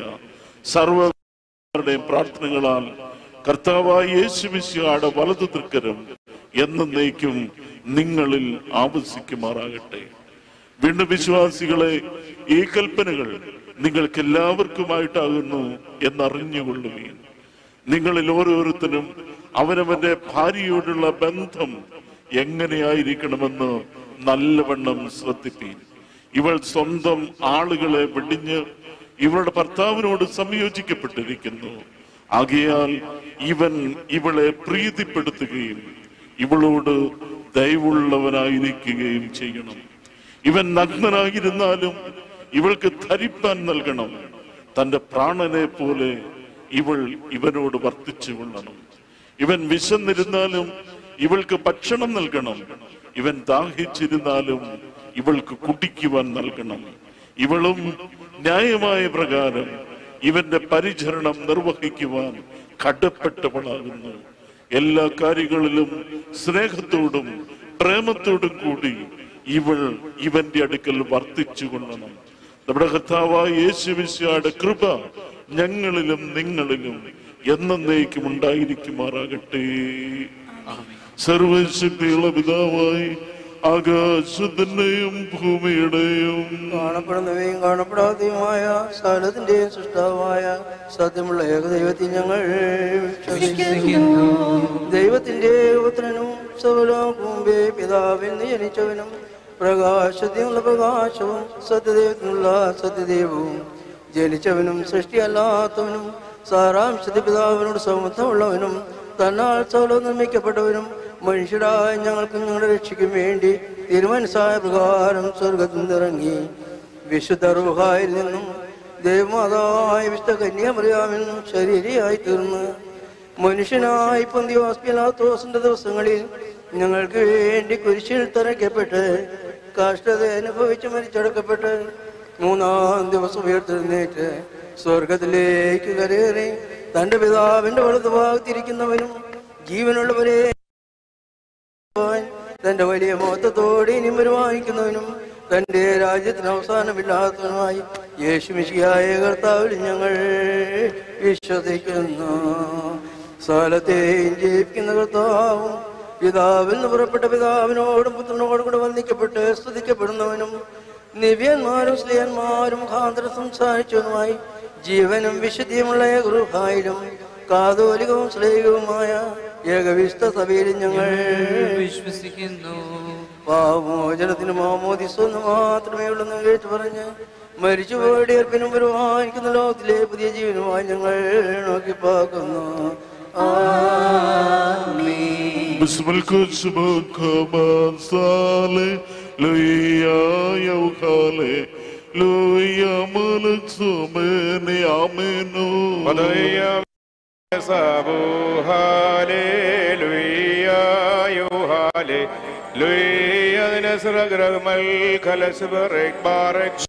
Speaker 2: സർവരുടെയും പ്രാർത്ഥനകളാൽ കർത്താവായ യേശുമിശിയുടെ വലതു തൃക്കരം എന്നേക്കും നിങ്ങളിൽ ആവസിക്കുമാറാകട്ടെ വീണ്ടും വിശ്വാസികളെ ഈ കൽപ്പനകൾ നിങ്ങൾക്ക് എല്ലാവർക്കുമായിട്ടാകുന്നു എന്നറിഞ്ഞുകൊള്ളുകയും നിങ്ങളിൽ ഓരോരുത്തരും അവനവന്റെ ഭാര്യയോടുള്ള ബന്ധം എങ്ങനെയായിരിക്കണമെന്ന് നല്ലവണ്ണം ശ്രദ്ധിപ്പീൻ ഇവൾ സ്വന്തം ആളുകളെ വെടിഞ്ഞ് ഇവളുടെ ഭർത്താവിനോട് സംയോജിക്കപ്പെട്ടിരിക്കുന്നു ആകയാൽ ഇവൻ ഇവളെ പ്രീതിപ്പെടുത്തുകയും ഇവളോട് ദയവുള്ളവനായിരിക്കുകയും ചെയ്യണം ഇവൻ നഗ്നനായിരുന്നാലും ഇവൾക്ക് ധരിപ്പാൻ നൽകണം തന്റെ പ്രാണനെ പോലെ ഇവൾ ഇവനോട് വർത്തിച്ചു കൊള്ളണം ഇവൻ വിശന്നിരുന്നാലും ഇവൾക്ക് ഭക്ഷണം നൽകണം ഇവൻ ദാഹിച്ചിരുന്നാലും ഇവൾക്ക് കുടിക്കുവാൻ നൽകണം ഇവളും ന്യായമായ പ്രകാരം ഇവന്റെ പരിചരണം നിർവഹിക്കുവാൻ കടപ്പെട്ടവളാകുന്നു എല്ലാ കാര്യങ്ങളിലും സ്നേഹത്തോടും പ്രേമത്തോടും കൂടി ഇവൾ ഇവന്റെ അടുക്കൽ വർത്തിച്ചു കൊള്ളണം നമ്മുടെ കർത്താവായ യേശുവിശയുടെ കൃപ ഞങ്ങളിലും നിങ്ങളിലും എന്നേക്കും ഉണ്ടായിരിക്കുമാറാകട്ടെ സർവശക്തിയുള്ള പിതാവായി ആകാശത്തിന്റെയും ഭൂമിയുടെയും
Speaker 7: കാണപ്പെടുന്നവയും കാണപ്പെടാത്തതുമായ സകലത്തിന്റെയും സൃഷ്ടാവായ സത്യമുള്ള ഏകദൈവത്തിൽ ഞങ്ങൾ വിശ്വസിക്കുന്നു ദൈവത്തിന്റെ പുത്രനും സകലവും മുമ്പേ പിതാവിൽ നിന്ന് ജനിച്ചവനും പ്രകാശത്തിനുള്ള പ്രകാശവും സത്യദൈവത്തിനുള്ള സത്യദൈവവും ജനിച്ചവനും സൃഷ്ടിയല്ലാത്തവനും സാരാംശത്തിൽ പിതാവിനോട് സൗമത്തമുള്ളവനും തന്നാൽ സകലവും നിർമ്മിക്കപ്പെട്ടവനും മനുഷ്യരായ ഞങ്ങൾക്കും ഞങ്ങളുടെ രക്ഷയ്ക്കും വേണ്ടി തീരുമാനസായ പ്രകാരം സ്വർഗത്തിൽ നിന്നിറങ്ങി വിശുദ്ധ റുഹായിൽ നിന്നും ദേവമാതാവായ വിശുദ്ധ കന്യാമറിയാമിൽ നിന്നും ശരീരയായി തീർന്ന് മനുഷ്യനായി പൊന്തിയോസ്പിലാത്തോസിന്റെ ദിവസങ്ങളിൽ ഞങ്ങൾക്ക് വേണ്ടി കുരിശിൽ തറയ്ക്കപ്പെട്ട് കാഷ്ടത അനുഭവിച്ച് മരിച്ചടക്കപ്പെട്ട് മൂന്നാം ദിവസം ഉയർത്തെഴുന്നേറ്റ് സ്വർഗത്തിലേക്ക് കരേറി തന്റെ പിതാവിന്റെ വലതുഭാഗത്തിരിക്കുന്നവനും ജീവനുള്ളവരെ ഭഗവാൻ തന്റെ വലിയ മഹത്വത്തോടെ ഇനി വരുവാനിക്കുന്നവനും തന്റെ രാജ്യത്തിന് അവസാനമില്ലാത്തവനുമായി യേശുമിശിയായ കർത്താവിൽ ഞങ്ങൾ വിശ്വസിക്കുന്നു സകലത്തെയും ജയിപ്പിക്കുന്ന കർത്താവും പിതാവിൽ നിന്ന് പുറപ്പെട്ട പിതാവിനോടും പുത്രനോടും കൂടെ വന്ദിക്കപ്പെട്ട് സ്തുതിക്കപ്പെടുന്നവനും നിവ്യന്മാരും സ്ത്രീയന്മാരും മുഖാന്തരം സംസാരിച്ചവനുമായി ജീവനും വിശുദ്ധിയുമുള്ള ഗൃഹായിലും കാതോലികവും സ്ലൈകവുമായ ഏകവിശുദ്ധ സഭയിൽ ഞങ്ങൾ
Speaker 4: വിശ്വസിക്കുന്നു
Speaker 7: പാവമോചനത്തിന് മാമോദിസൊന്ന് മാത്രമേ ഉള്ളെന്ന് കേട്ട് പറഞ്ഞ് മരിച്ചുപോയുടെ ഏർപ്പിനും വരുവാനിക്കുന്ന ലോകത്തിലെ പുതിയ ജീവനുമായി ഞങ്ങൾ നോക്കി പാക്കുന്നു
Speaker 2: باسم الكتب كمان صالي لويا يوخالي لويا ملك سميني عمينو
Speaker 3: പതയ്യം സബു ഹാലേലുയ്യ യുഹാലേ ലുയ്യ നസ്രഗ്രഹമൽ കലസ്ബറക് ബാറക്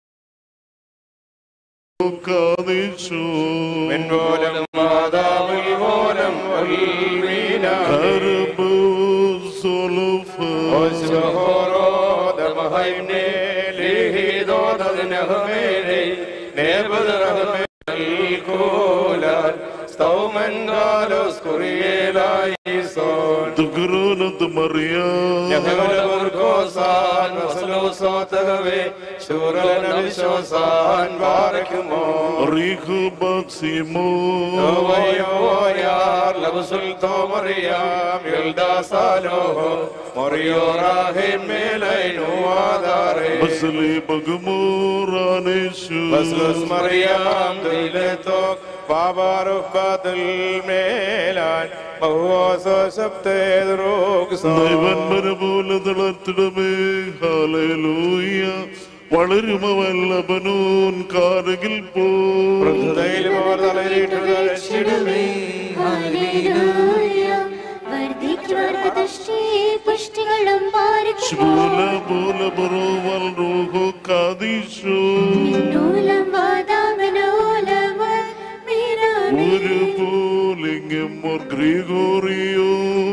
Speaker 2: കാദിശു
Speaker 3: മെൻപോലം മാതാവിൽ പോലം വൽമീന
Speaker 2: കർബു സുലുഫ
Speaker 3: ഓസ്ബഹോറോ ദമഹൈനെ ലിഹിദോ ദനഹമേനെ നേബദറഹമേ الكولان استومن قالوا سكريلاي صون
Speaker 2: تقرونة مريم
Speaker 3: ഞങ്ങളുടെ കുർക്കോസാൻ വസലോസോത്തകവേ ശൂരനവിശ്വസാൻ പാറയ്ക്കുമോ
Speaker 2: ريخ باكسيمو
Speaker 3: ോയാർ ലബസുൽ തോമറിയാം യുൽദാസാലോഹോ മൊറിയോറാഹിൻ മേലൈനു ആധാരേ
Speaker 2: بسلي بغمورانيشو
Speaker 3: ബസ്ലുസ് മറിയാം ദൈലത്തോ പാപാറുഫാതുൽ മേലാൻ ബഹുവാസോ ശബ്ദേദ്രോഗ്
Speaker 2: ദൈവന്മര പോലെ തളർത്തിടമേ ഹാലൂയ വളരുമവല്ലഭനൂൻ കാരകിൽ പോ
Speaker 5: ഹല്ലേലൂയ വർദ്ധിക്കുവർക്ക് ദൃഷ്ടി പുഷ്ടികളും പാലിക്കുമോ
Speaker 2: ശൂല പോല ബറോവൽ റൂഹോ കാദീശോ
Speaker 5: നൂലം വാദാമനോലമ മീരാമേ
Speaker 2: ഒരു പോലിംഗം മോർ ഗ്രിഗോറിയോ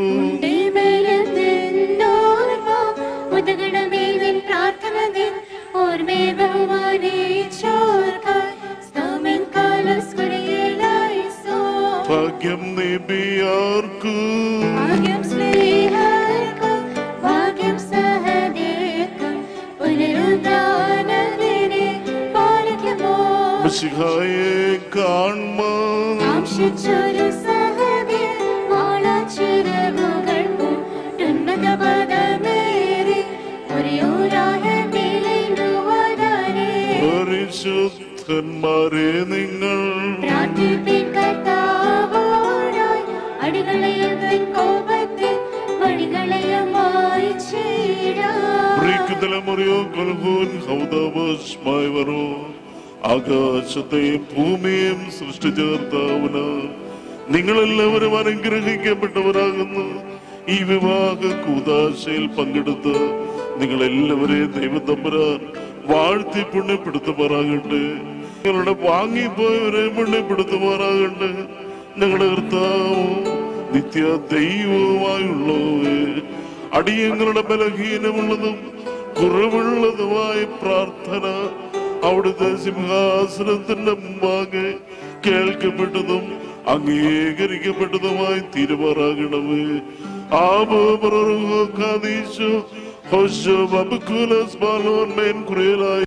Speaker 5: ഉദകണമേ നിൻ പ്രാർത്ഥന നിൻ ഓർമ്മേ ബഹുമാനേ ചോർക്ക സ്തോമൻ കാലസ്കുരിയലായി സോ
Speaker 2: ഭാഗ്യം നിബിയാർക്കു
Speaker 5: ഭാഗ്യം സ്നേഹർക്കും ഭാഗ്യം സഹദേക്കും പുനരുദ്ധാനദിനെ പാലിക്കുമോ
Speaker 2: മിശിഹായെ കാൺമാ
Speaker 5: ആംശിച്ചൊരു സഹദേ വാളച്ചിറകുകൾക്കും ഉന്നതപദമേറി ഒരേയൊരായ നിലയിടുവതാനേ.
Speaker 2: പരിശുദ്ധന്മാരെ നിങ്ങൾ
Speaker 5: പ്രാർത്ഥിപ്പിൻ കർത്താവോടായി അടികളെയും നിൻ കോപത്തിൽ വഴികളെയും മായിച്ചിടാം.
Speaker 2: പ്രിയതലമുറയോ കൊൽഹൂൻ ഹൗദാവസ്മായി വരോ ആകാശത്തെയും ഭൂമിയും സൃഷ്ടിച്ചേർത്താവുന നിങ്ങളെല്ലാവരും അനുഗ്രഹിക്കപ്പെട്ടവരാകുന്നു ഈ വിവാഹ കൂതാശയിൽ പങ്കെടുത്ത് നിങ്ങളെല്ലാവരെയും ദൈവത്തമ്പരാൻ വാഴ്ത്തി പുണ്യപ്പെടുത്തുമാറാകട്ടെ നിങ്ങളുടെ വാങ്ങിപ്പോയവരെ പുണ്യപ്പെടുത്തുമാറാകട്ടെ ഞങ്ങളുടെ കർത്താവും നിത്യ ദൈവവുമായുള്ളവേ അടിയങ്ങളുടെ ബലഹീനമുള്ളതും കുറവുള്ളതുമായ പ്രാർത്ഥന അവിടുത്തെ സിംഹാസനത്തിന്റെ മുമ്പാകെ കേൾക്കപ്പെട്ടതും അംഗീകരിക്കപ്പെട്ടതുമായി തീരുമാറാകണമേ ആബോബറീശോ ഹോശോ ബബുക്കുലസ് ബാലോൻ മേൻ കുറേലായി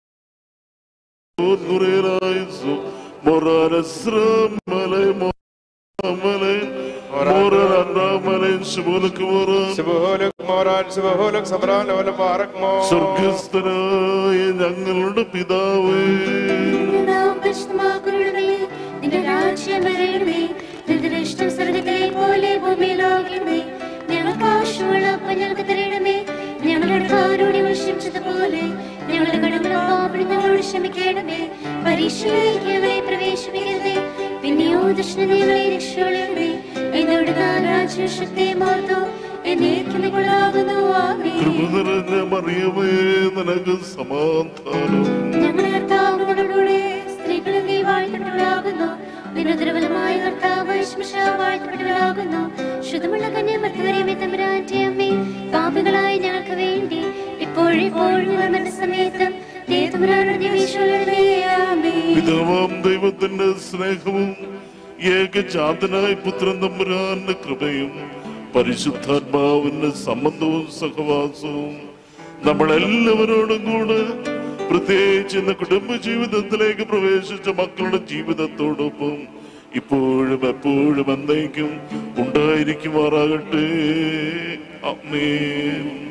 Speaker 2: കുറേലായി മൊറാരസ്രമലെ മൊറമലെ മൊറരണ്ടാമലെ ശുഭോലക്ക് മൊറ
Speaker 3: സുബഹോലക് മോറാൻ സുബഹോലക് സബ്രാൻ ലോല പാറക് മോ
Speaker 2: സ്വർഗസ്ഥനായ ഞങ്ങളുടെ പിതാവേ
Speaker 5: നാം പരിശുദ്ധമാക്കണമേ. നിന്റെ രാജ്യം വരണമേ. നിന്റെ ഇഷ്ടം സ്വർഗ്ഗത്തിലെ പോലെ ഭൂമിയിലാകണമേ. ഞങ്ങൾക്ക് ആവശ്യമുള്ള അപ്പം ഞങ്ങൾക്ക് തരണമേ ഞങ്ങളുടെ കാരോട് ക്ഷമിച്ചതുപോലെ ഞങ്ങളുടെ കടങ്ങളും പാപങ്ങളും ഞങ്ങളോട് ക്ഷമിക്കണമേ പരീക്ഷയിലേക്ക് ഞങ്ങളെ പ്രവേശിപ്പിക്കരുതേ പിന്നെയോ ദുഷ്ടതകളെ രക്ഷകളെ എന്നോട് രാജ്യശക്തി മാർത്തോ എന്നേക്കും കൊള്ളാകുന്നു ആമേ
Speaker 2: കൃപ നിറഞ്ഞ മറിയമേ നിനക്ക് സമാധാനം
Speaker 5: ഞങ്ങളുടെ കർത്താവിനോടുകൂടെ സ്ത്രീകളും നീ വാഴ്ത്തപ്പെട്ടവളാകുന്നു നിന്റെ ദുർബലമായ കർത്താവ് ശിക്ഷ വാഴ്ത്തപ്പെട്ടവളാകുന്നു ശുദ്ധമുള്ള കന്യാമർത്തവരെയും തമ്പുരാന്റെ അമ്മേ പാപികളായ ഞങ്ങൾക്ക് വേണ്ടി ഇപ്പോഴിപ്പോഴും ഞങ്ങളുടെ സമയത്തും
Speaker 2: പിതാവാം ദൈവത്തിന്റെ സ്നേഹവും ഏകജാതനായ പുത്രൻ തമ്പുരാന്റെ കൃപയും പരിശുദ്ധാത്മാവിന്റെ സംബന്ധവും സഹവാസവും നമ്മളെല്ലാവരോടും കൂടെ പ്രത്യേകിച്ച് ഇന്ന് കുടുംബ ജീവിതത്തിലേക്ക് പ്രവേശിച്ച മക്കളുടെ ജീവിതത്തോടൊപ്പം ഇപ്പോഴും എപ്പോഴും എന്നേക്കും ഉണ്ടായിരിക്കുമാറാകട്ടെ അമ്മേ